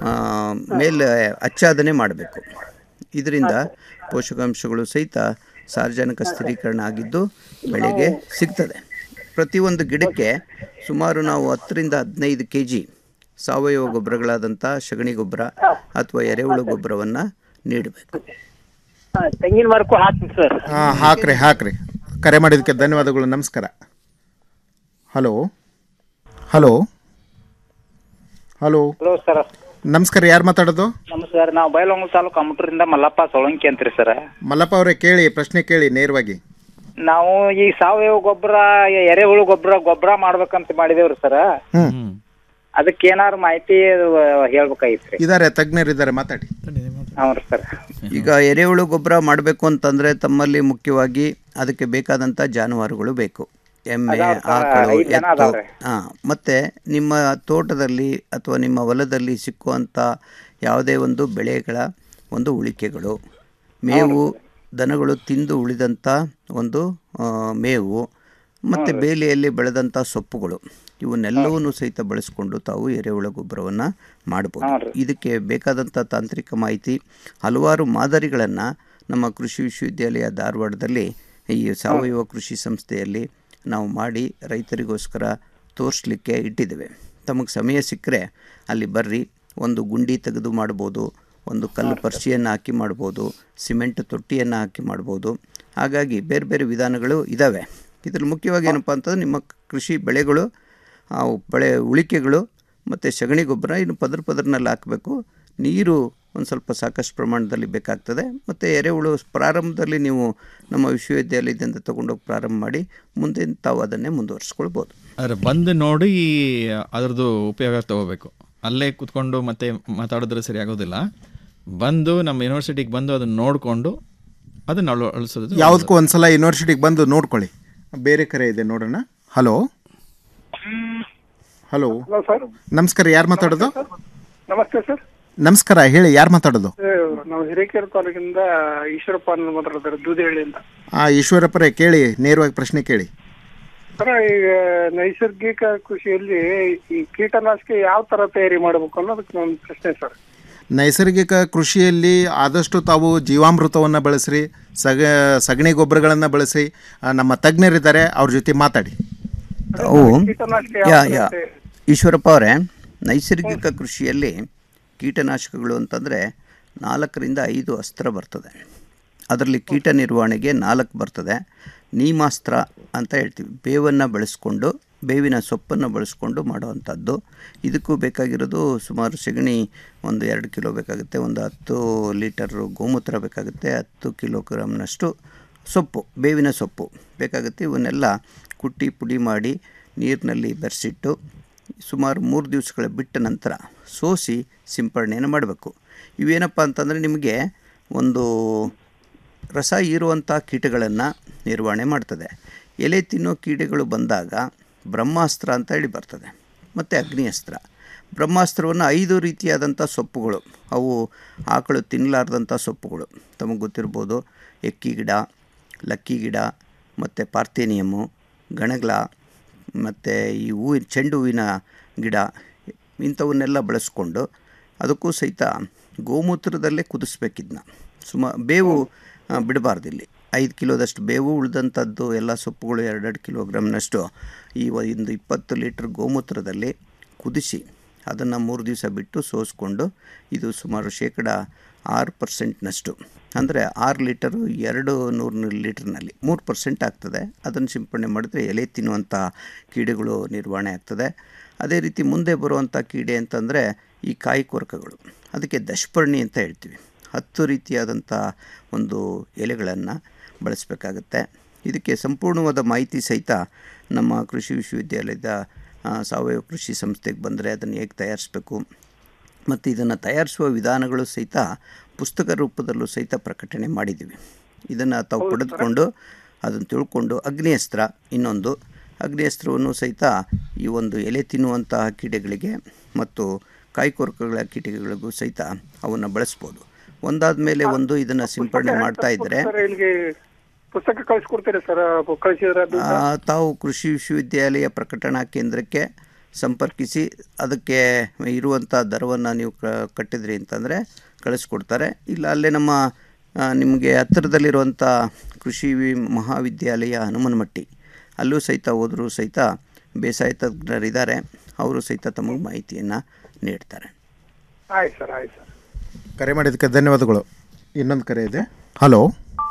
ಮೇಲೆ ಆಚ್ಛಾದನೆ ಮಾಡಬೇಕು ಇದರಿಂದ ಪೋಷಕಾಂಶಗಳು ಸಹಿತ ಸಾರ್ವಜನಿಕ ಸ್ಥಿರೀಕರಣ ಆಗಿದ್ದು ಬೆಳೆಗೆ ಸಿಗ್ತದೆ ಪ್ರತಿಯೊಂದು ಗಿಡಕ್ಕೆ ಸುಮಾರು ನಾವು ಹತ್ತರಿಂದ ಹದಿನೈದು ಕೆ ಜಿ ಸಾವಯವ ಗೊಬ್ಬರಗಳಾದಂಥ ಸಗಣಿ ಗೊಬ್ಬರ ಅಥವಾ ಎರೆಹುಳು ಗೊಬ್ಬರವನ್ನು ನೀಡಬೇಕು ಹಾ, ತೆಂಗಿನ ಮರಕ್ಕೂ ಹಾಕ್ತೀನಿ ಸರ್ ಹಾ ಹಾಕ್ರಿ ಹಾಕ್ರಿ ಕರೆ ಮಾಡಿದ್ದಕ್ಕೆ ಧನ್ಯವಾದಗಳು ನಮಸ್ಕಾರ hello hello hello hello sir ನಮಸ್ಕಾರ ಯಾರು ಮಾತಾಡೋದು ನಮಸ್ಕಾರ ನಾವು ಬೈಲಹೊಂಗಲ ತಾಲೂಕು ಕಮಟೂರಿಂದ ಮಲ್ಲಪ್ಪ ಸೊಳಂಕಿ ಅಂತ್ರಿ ಸರ್ ಮಲ್ಲಪ್ಪ ಅವರೇ ಕೇಳಿ ಪ್ರಶ್ನೆ ಕೇಳಿ ನೇರವಾಗಿ ನಾವು ಈ ಸಾವಯವ ಗೊಬ್ಬರ ಎರೆಹುಳು ಗೊಬ್ಬರ ಗೊಬ್ಬರ ಮಾಡ್ಬೇಕಂತ ಮಾಡಿದೇವ್ರಿ ಸರ್ ಹ್ಮ್ ಅದಕ್ಕೆ ಏನಾರು ಮಾಹಿತಿ ಹೇಳ್ಬೇಕಾಗಿತ್ರಿ ಇದಾರೆ ತಜ್ಞರಿದ್ದಾರೆ ಮಾತಾಡಿ ಹೌದ್ರಿ ಸರ್ ಈಗ ಎರೆಹುಳು ಗೊಬ್ಬರ ಮಾಡಬೇಕು ಅಂತಂದರೆ ತಮ್ಮಲ್ಲಿ ಮುಖ್ಯವಾಗಿ ಅದಕ್ಕೆ ಬೇಕಾದಂಥ ಜಾನುವಾರುಗಳು ಬೇಕು ಎಮ್ಮೆ ಅದಾವ್ ಸರ್, ಆಕಳು ಐದ್ ಜನ ಎತ್ತು ಅದಾವ್ರಿ. ಹಾಂ ಮತ್ತು ನಿಮ್ಮ ತೋಟದಲ್ಲಿ ಅಥವಾ ನಿಮ್ಮ ಹೊಲದಲ್ಲಿ ಸಿಕ್ಕುವಂಥ ಯಾವುದೇ ಒಂದು ಬೆಳೆಗಳ ಒಂದು ಉಳಿಕೆಗಳು ಮೇವು ದನಗಳು ತಿಂದು ಉಳಿದಂಥ ಒಂದು ಆ, ಮೇವು ಮತ್ತು ಬೇಲಿಯಲ್ಲಿ ಬೆಳೆದಂಥ ಸೊಪ್ಪುಗಳು ಇವನ್ನೆಲ್ಲವನ್ನೂ ಸಹಿತ ಬಳಸಿಕೊಂಡು ತಾವು ಎರೆಹುಳ ಗೊಬ್ಬರವನ್ನು ಮಾಡ್ಬೋದು ಇದಕ್ಕೆ ಬೇಕಾದಂಥ ತಾಂತ್ರಿಕ ಮಾಹಿತಿ ಹಲವಾರು ಮಾದರಿಗಳನ್ನು ನಮ್ಮ ಕೃಷಿ ವಿಶ್ವವಿದ್ಯಾಲಯ ಧಾರವಾಡದಲ್ಲಿ ಈ ಸಾವಯವ ಕೃಷಿ ಸಂಸ್ಥೆಯಲ್ಲಿ ನಾವು ಮಾಡಿ ರೈತರಿಗೋಸ್ಕರ ತೋರಿಸ್ಲಿಕ್ಕೆ ಇಟ್ಟಿದ್ದೇವೆ ತಮಗೆ ಸಮಯ ಸಿಕ್ಕರೆ ಅಲ್ಲಿ ಬರ್ರಿ ಒಂದು ಗುಂಡಿ ತೆಗೆದು ಮಾಡ್ಬೋದು ಒಂದು ಕಲ್ಲು ಪರ್ಸಿಯನ್ನು ಹಾಕಿ ಮಾಡ್ಬೋದು ಸಿಮೆಂಟ್ ತೊಟ್ಟಿಯನ್ನು ಹಾಕಿ ಮಾಡ್ಬೋದು ಹಾಗಾಗಿ ಬೇರೆ ಬೇರೆ ವಿಧಾನಗಳು ಇದ್ದಾವೆ ಇದ್ರಲ್ಲಿ ಮುಖ್ಯವಾಗಿ ಏನಪ್ಪ ಅಂತಂದ್ರೆ ನಿಮ್ಮ ಕೃಷಿ ಬೆಳೆಗಳು ಆ ಬೆಳೆ ಉಳಿಕೆಗಳು ಮತ್ತು ಸಗಣಿ ಗೊಬ್ಬರ ಇನ್ನು ಪದ್ರ ಪದರ್ನಲ್ಲಿ ಹಾಕಬೇಕು ನೀರು ಒಂದು ಸ್ವಲ್ಪ ಸಾಕಷ್ಟು ಪ್ರಮಾಣದಲ್ಲಿ ಬೇಕಾಗ್ತದೆ ಮತ್ತು ಎರೆಹುಳು ಪ್ರಾರಂಭದಲ್ಲಿ ನೀವು ನಮ್ಮ ವಿಶ್ವವಿದ್ಯಾಲಯದಿಂದ ತಗೊಂಡೋಗಿ ಪ್ರಾರಂಭ ಮಾಡಿ ಮುಂದೆ ತಾವು ಅದನ್ನೇ ಮುಂದುವರಿಸ್ಕೊಳ್ಬೋದು ಆದರೆ ಬಂದು ನೋಡಿ ಅದರದ್ದು ಉಪಯೋಗ ತಗೋಬೇಕು ಅಲ್ಲೇ ಕೂತ್ಕೊಂಡು ಮತ್ತೆ ಮಾತಾಡಿದ್ರೆ ಸರಿ ಆಗೋದಿಲ್ಲ ಬಂದು ನಮ್ಮ ಯೂನಿವರ್ಸಿಟಿಗೆ ಬಂದು ಅದನ್ನು ನೋಡಿಕೊಂಡು ಅದನ್ನು ಅಳು ಅಳಿಸೋದು ಯಾವುದಕ್ಕೂ ಒಂದ್ಸಲ ಯೂನಿವರ್ಸಿಟಿಗೆ ಬಂದು ನೋಡ್ಕೊಳ್ಳಿ ಬೇರೆ ಕರೆ ಇದೆ ನೋಡೋಣ ಹಲೋ ಹಲೋ ಹಲೋ ಸರ್ ನಮಸ್ಕಾರ ಯಾರು ಮಾತಾಡೋದು ನಮಸ್ತೆ ಸರ್ ನಮಸ್ಕಾರ ಹೇಳಿ ಯಾರು ಮಾತಾಡೋದು ಏ, ನಾವು ಹಿರೇಕೆರೆ ತಾಲೂಕಿಂದ ಈಶ್ವರಪ್ಪ ಅನ್ನೋ ಮಾತಾಡ್ತಾರೆ ದೂದೇಹಳ್ಳಿಯಿಂದ ಆ ಈಶ್ವರಪ್ಪರೇ ಕೇಳಿ ನೇರವಾಗಿ ಪ್ರಶ್ನೆ ಕೇಳಿ ಸರ್ ಈಗ ನೈಸರ್ಗಿಕ ಕೃಷಿಯಲ್ಲಿ ಈ ಕೀಟನಾಶಕ ಯಾವ ತರ ತಯಾರಿ ಮಾಡಬೇಕು ಅನ್ನೋದಕ್ಕೆ ಒಂದು ಪ್ರಶ್ನೆ ಸರ್ ನೈಸರ್ಗಿಕ ಕೃಷಿಯಲ್ಲಿ ಆದಷ್ಟು ತಾವು ಜೀವಾಮೃತವನ್ನು ಬಳಸ್ರಿ ಸಗ ಸಗಣಿ ಗೊಬ್ಬರಗಳನ್ನು ಬಳಸಿ ಆ, ನಮ್ಮ ತಜ್ಞರಿದ್ದಾರೆ ಅವ್ರ ಜೊತೆ ಮಾತಾಡಿ ತಾವು ಕೀಟನಾಶಕ ಯಾ ಯಾವ ಯಾ ತರ ಈಶ್ವರಪ್ಪ ಅವರೇ ನೈಸರ್ಗಿಕ ಕೃಷಿಯಲ್ಲಿ ಕೀಟನಾಶಕಗಳು ಅಂತಂದರೆ ನಾಲ್ಕರಿಂದ ಐದು ಅಸ್ತ್ರ ಬರ್ತದೆ ಅದರಲ್ಲಿ ಕೀಟ ನಿರ್ವಹಣೆಗೆ ನಾಲ್ಕು ಬರ್ತದೆ ನೀಮಾಸ್ತ್ರ ಅಂತ ಹೇಳ್ತೀವಿ ಬೇವನ್ನು ಬಳಸ್ಕೊಂಡು ಬೇವಿನ ಸೊಪ್ಪನ್ನು ಬಳಸ್ಕೊಂಡು ಮಾಡುವಂಥದ್ದು ಇದಕ್ಕೂ ಬೇಕಾಗಿರೋದು ಸುಮಾರು ಸೆಗಣಿ ಒಂದು ಎರಡು ಕಿಲೋ ಬೇಕಾಗುತ್ತೆ ಒಂದು ಹತ್ತು ಲೀಟರ್ ಗೋಮೂತ್ರ ಬೇಕಾಗುತ್ತೆ ಹತ್ತು ಕಿಲೋಗ್ರಾಮ್ನಷ್ಟು ಸೊಪ್ಪು ಬೇವಿನ ಸೊಪ್ಪು ಬೇಕಾಗುತ್ತೆ ಇವನ್ನೆಲ್ಲ ಕುಟ್ಟಿ ಪುಡಿ ಮಾಡಿ ನೀರಿನಲ್ಲಿ ಬೆರೆಸಿಟ್ಟು ಸುಮಾರು ಮೂರು ದಿವಸಗಳ ಬಿಟ್ಟ ನಂತರ ಸೋಸಿ ಸಿಂಪಡಣೆಯನ್ನು ಮಾಡಬೇಕು ಇವೇನಪ್ಪ ಅಂತಂದರೆ ನಿಮಗೆ ಒಂದು ರಸ ಹೀರುವಂಥ ಕೀಟಗಳನ್ನು ನಿರ್ವಹಣೆ ಮಾಡ್ತದೆ ಎಲೆ ತಿನ್ನೋ ಕೀಟಗಳು ಬಂದಾಗ ಬ್ರಹ್ಮಾಸ್ತ್ರ ಅಂತ ಹೇಳಿ ಬರ್ತದೆ ಮತ್ತು ಅಗ್ನಿಯಸ್ತ್ರ ಬ್ರಹ್ಮಾಸ್ತ್ರವನ್ನು ಐದು ರೀತಿಯಾದಂಥ ಸೊಪ್ಪುಗಳು ಅವು ಆಕಳು ತಿನ್ನಲಾರ್ದಂಥ ಸೊಪ್ಪುಗಳು ತಮಗೆ ಗೊತ್ತಿರ್ಬೋದು ಎಕ್ಕಿ ಗಿಡ ಲಕ್ಕಿ ಗಿಡ ಮತ್ತು ಪಾರ್ಥೇನಿಯಮ್ಮು ಗಣಗ್ಲ ಮತ್ತು ಈ ಹೂವಿನ ಚೆಂಡು ಹೂವಿನ ಗಿಡ ಇಂಥವನ್ನೆಲ್ಲ ಬಳಸ್ಕೊಂಡು ಅದಕ್ಕೂ ಸಹಿತ ಗೋಮೂತ್ರದಲ್ಲೇ ಕುದಿಸ್ಬೇಕಿದ್ನ ಸುಮಾ ಬೇವು ಬಿಡಬಾರ್ದು ಇಲ್ಲಿ ಐದು ಕಿಲೋದಷ್ಟು ಬೇವು ಉಳಿದಂಥದ್ದು ಎಲ್ಲ ಸೊಪ್ಪುಗಳು ಎರಡೆರಡು ಕಿಲೋಗ್ರಾಮ್ನಷ್ಟು ಈ ಒಂದು ಇಪ್ಪತ್ತು ಲೀಟ್ರ್ ಗೋಮೂತ್ರದಲ್ಲಿ ಕುದಿಸಿ ಅದನ್ನು ಮೂರು ದಿವಸ ಬಿಟ್ಟು ಸೋಸ್ಕೊಂಡು ಇದು ಸುಮಾರು ಶೇಕಡ ಆರು ಪರ್ಸೆಂಟ್ನಷ್ಟು ಅಂದರೆ ಆರು ಲೀಟರು ಎರಡು ನೂರು ಲೀಟ್ರ್ನಲ್ಲಿ ಮೂರು ಪರ್ಸೆಂಟ್ ಆಗ್ತದೆ ಅದನ್ನು ಸಿಂಪಡಣೆ ಮಾಡಿದ್ರೆ ಎಲೆ ತಿನ್ನುವಂಥ ಕೀಡೆಗಳು ನಿರ್ವಹಣೆ ಆಗ್ತದೆ ಅದೇ ರೀತಿ ಮುಂದೆ ಬರುವಂಥ ಕೀಡೆ ಅಂತಂದರೆ ಈ ಕಾಯಿ ಕೊರಕಗಳು ಅದಕ್ಕೆ ದಶಪರ್ಣಿ ಅಂತ ಹೇಳ್ತೀವಿ ಹತ್ತು ರೀತಿಯಾದಂಥ ಒಂದು ಎಲೆಗಳನ್ನು ಬಳಸಬೇಕಾಗತ್ತೆ ಇದಕ್ಕೆ ಸಂಪೂರ್ಣವಾದ ಮಾಹಿತಿ ಸಹಿತ ನಮ್ಮ ಕೃಷಿ ವಿಶ್ವವಿದ್ಯಾಲಯದ ಆ, ಸಾವಯವ ಕೃಷಿ ಸಂಸ್ಥೆಗೆ ಬಂದರೆ ಅದನ್ನು ಹೇಗೆ ತಯಾರಿಸಬೇಕು ಮತ್ತು ಇದನ್ನು ತಯಾರಿಸುವ ವಿಧಾನಗಳು ಸಹಿತ ಪುಸ್ತಕ ರೂಪದಲ್ಲೂ ಸಹಿತ ಪ್ರಕಟಣೆ ಮಾಡಿದ್ದೀವಿ ಇದನ್ನು ತಾವು ಪಡೆದುಕೊಂಡು ಅದನ್ನು ತಿಳ್ಕೊಂಡು ಅಗ್ನಿಯಸ್ತ್ರ ಇನ್ನೊಂದು ಅಗ್ನಿಯಸ್ತ್ರವನ್ನು ಸಹಿತ ಈ ಒಂದು ಎಲೆ ತಿನ್ನುವಂತಹ ಕೀಟಗಳಿಗೆ ಮತ್ತು ಕಾಯಿಕೊರಕಗಳ ಕೀಟಗಳಿಗೂ ಸಹಿತ ಅವನ್ನು ಬಳಸ್ಬೋದು ಒಂದಾದ ಮೇಲೆ ಒಂದು ಇದನ್ನು ಸಿಂಪಡಣೆ ಮಾಡ್ತಾ ಇದ್ದರೆ ಸರ್ ಇಲ್ಲಿಗೆ ಪುಸ್ತಕ ಕಳಿಸ್ಕೊಡ್ತೀರಿ ಸರ್ ಕಳಿಸಿದ್ರೆ ಅದು ಆ, ತಾವು ಕೃಷಿ ವಿಶ್ವವಿದ್ಯಾಲಯ ಪ್ರಕಟಣಾ ಕೇಂದ್ರಕ್ಕೆ ಸಂಪರ್ಕಿಸಿ ಅದಕ್ಕೆ ಇರುವಂಥ ದರವನ್ನು ನೀವು ಕ ಕಟ್ಟಿದ್ರಿ ಅಂತಂದರೆ ಕಳಿಸ್ಕೊಡ್ತಾರೆ ಇಲ್ಲ ಅಲ್ಲೇ ನಮ್ಮ ಆ, ನಿಮಗೆ ಹತ್ತಿರದಲ್ಲಿರುವಂಥ ಕೃಷಿ ವಿ ಮಹಾವಿದ್ಯಾಲಯ ಹನುಮನಮಟ್ಟಿ ಅಲ್ಲೂ ಸಹಿತ ಹೋದರೂ ಸಹಿತ ಬೇಸಾಯ ತಜ್ಞರಿದ್ದಾರೆ ಅವರು ಸಹಿತ ತಮಗೆ ಮಾಹಿತಿಯನ್ನು ನೀಡ್ತಾರೆ ಆಯ್ತು ಸರ್ ಆಯ್ತು ಸರ್ ಕರೆ ಮಾಡಿದ್ದಕ್ಕೆ ಧನ್ಯವಾದಗಳು ಇನ್ನೊಂದು ಕರೆ ಇದೆ hello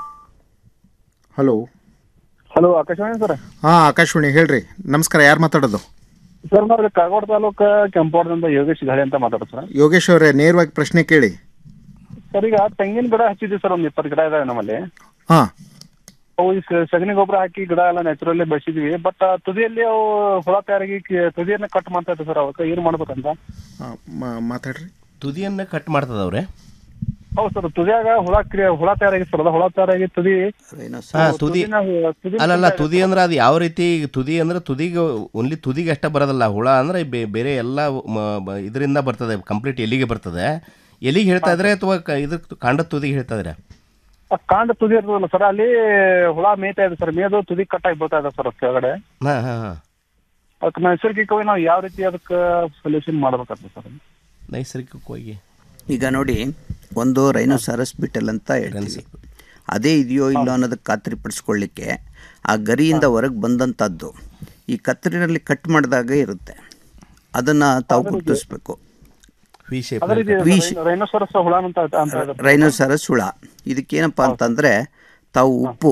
hello hello Akashvani sir ಹಾಂ ಆಕಾಶವಾಣಿ ಹೇಳ್ರಿ ನಮಸ್ಕಾರ ಯಾರು ಮಾತಾಡೋದು ಸರ್ ನಾವು ಕಾಗವಾಡ ತಾಲೂಕ ಕೆಂಪಾಡದಿಂದ ಯೋಗೇಶ್ ಗಾಳಿ ಅಂತ ಮಾತಾಡೋದು ಸರ್ ಯೋಗೇಶ್ ಅವರೇ ನೇರವಾಗಿ ಪ್ರಶ್ನೆ ಕೇಳಿ ಸರ್ ಈಗ ತೆಂಗಿನ ಗಿಡ ಹಚ್ಚಿದ್ವಿ ಸರ್ ಒಂದು ಇಪ್ಪತ್ತು ಗಿಡ ಇದಾವೆ ನಮ್ಮಲ್ಲಿ ಹಾಂ ಅವು ಈ ಸ- ಸಗಣಿ ಗೊಬ್ಬರ ಹಾಕಿ ಗಿಡ ಎಲ್ಲ ನ್ಯಾಚುರಲಿ ಬೆಳೆಸಿದ್ವಿ ಬಟ್ ತುದಿಯಲ್ಲಿ ಅವು ಹುಳ ತಯಾರಾಗಿ ಕಿ- ತುದಿಯನ್ನ ಕಟ್ ಮಾಡ್ತಾ ಇತ್ತು ಸರ್ ಅವಕ್ಕೆ ಏನು ಮಾಡ್ಬೇಕಂತ ಮಾತಾಡ್ರಿ ತುದಿಯನ್ನು ಕಟ್ ಮಾಡ್ತದವ್ರೆ ಹೌದು ಸರ್ ತುದಿಯಾಗ ಹುಳ ಕ್ರಿಯೆ ಹುಳ ತಯಾರಾಗಿ ಸರ್ ಅದು ಹುಳ ತಯಾರಾಗಿ ತುದಿ ಹಾ ತುದಿ ತುದಿನ ತುದಿ ಅಲ್ಲಲ್ಲ ತುದಿ ಅಂದ್ರೆ ಅದು ಯಾವ ರೀತಿ ತುದಿ ಅಂದ್ರೆ ತುದಿಗೆ ಓನ್ಲಿ ತುದಿಗೆ ಅಷ್ಟೇ ಬರೋದಲ್ಲ ಹುಳ ಅಂದ್ರೆ ಬೇ- ಬೇರೆ ಎಲ್ಲ ಇದರಿಂದ ಬರ್ತದೆ ಕಂಪ್ಲೀಟ್ ಎಲಿಗೆ ಬರ್ತದೆ ಎಲಿಗೆ ಹೇಳ್ತಾ ಇದ್ರೆ ಅಥವಾ ಕ- ಇದ್ರ ಕಾಂಡ ತುದಿಗೆ ಹೇಳ್ತಾ ಇದ್ರೆ ಆ ಕಾಂಡ ತುದಿ ಇರ್ತದಲ್ಲ ಸರ್ ಅಲ್ಲಿ ಹುಳ ಮೇಯ್ತಾ ಇದೆ ಸರ್ ಮೇಯ್ದು ತುದಿ ಕಟ್ಟಾಗಿ ಬೀಳ್ತಾ ಇದೆ ಸರ್ ಕೆಳಗಡೆ ಹಾ ಹಾ ಹಾ ಅದಕ್ಕೆ ನೈಸರ್ಗಿಕವಾಗಿ ನಾವು ಯಾವ ರೀತಿ ಅದಕ್ಕೆ ಸೊಲ್ಯೂಷನ್ ಮಾಡ್ಬೇಕಾಗ್ತದೆ ಸರ್ ನೈಸರ್ಗಿಕವಾಗಿ ಈಗ ನೋಡಿ ಒಂದು ರೈನೋಸಾರಸ್ ಬಿಟಲ್ ಅಂತ ಹೇಳ್ತೀವಿ ಅದೇ ಇದೆಯೋ ಇಲ್ಲೋ ಅನ್ನೋದಕ್ಕೆ ಖಾತ್ರಿಪಡಿಸ್ಕೊಳ್ಳಿಕ್ಕೆ ಆ ಗರಿಯಿಂದ ಹೊರಗೆ ಬಂದಂಥದ್ದು ಈ ಕತ್ತರಿನಲ್ಲಿ ಕಟ್ ಮಾಡಿದಾಗ ಇರುತ್ತೆ ಅದನ್ನು ತಾವು ಗುರುತಿಸ್ಬೇಕು ವಿ ಶೇಪ್ ಅದೇ ರೀತಿ ವಿ ರೈನೋಸರಸ್ ಹುಳ ಅಂತ ಅಂತ ಇದೆ. ರೈನೋಸಾರಸ್ ಹುಳ ಇದಕ್ಕೇನಪ್ಪ ಅಂತಂದರೆ ತಾವು ಉಪ್ಪು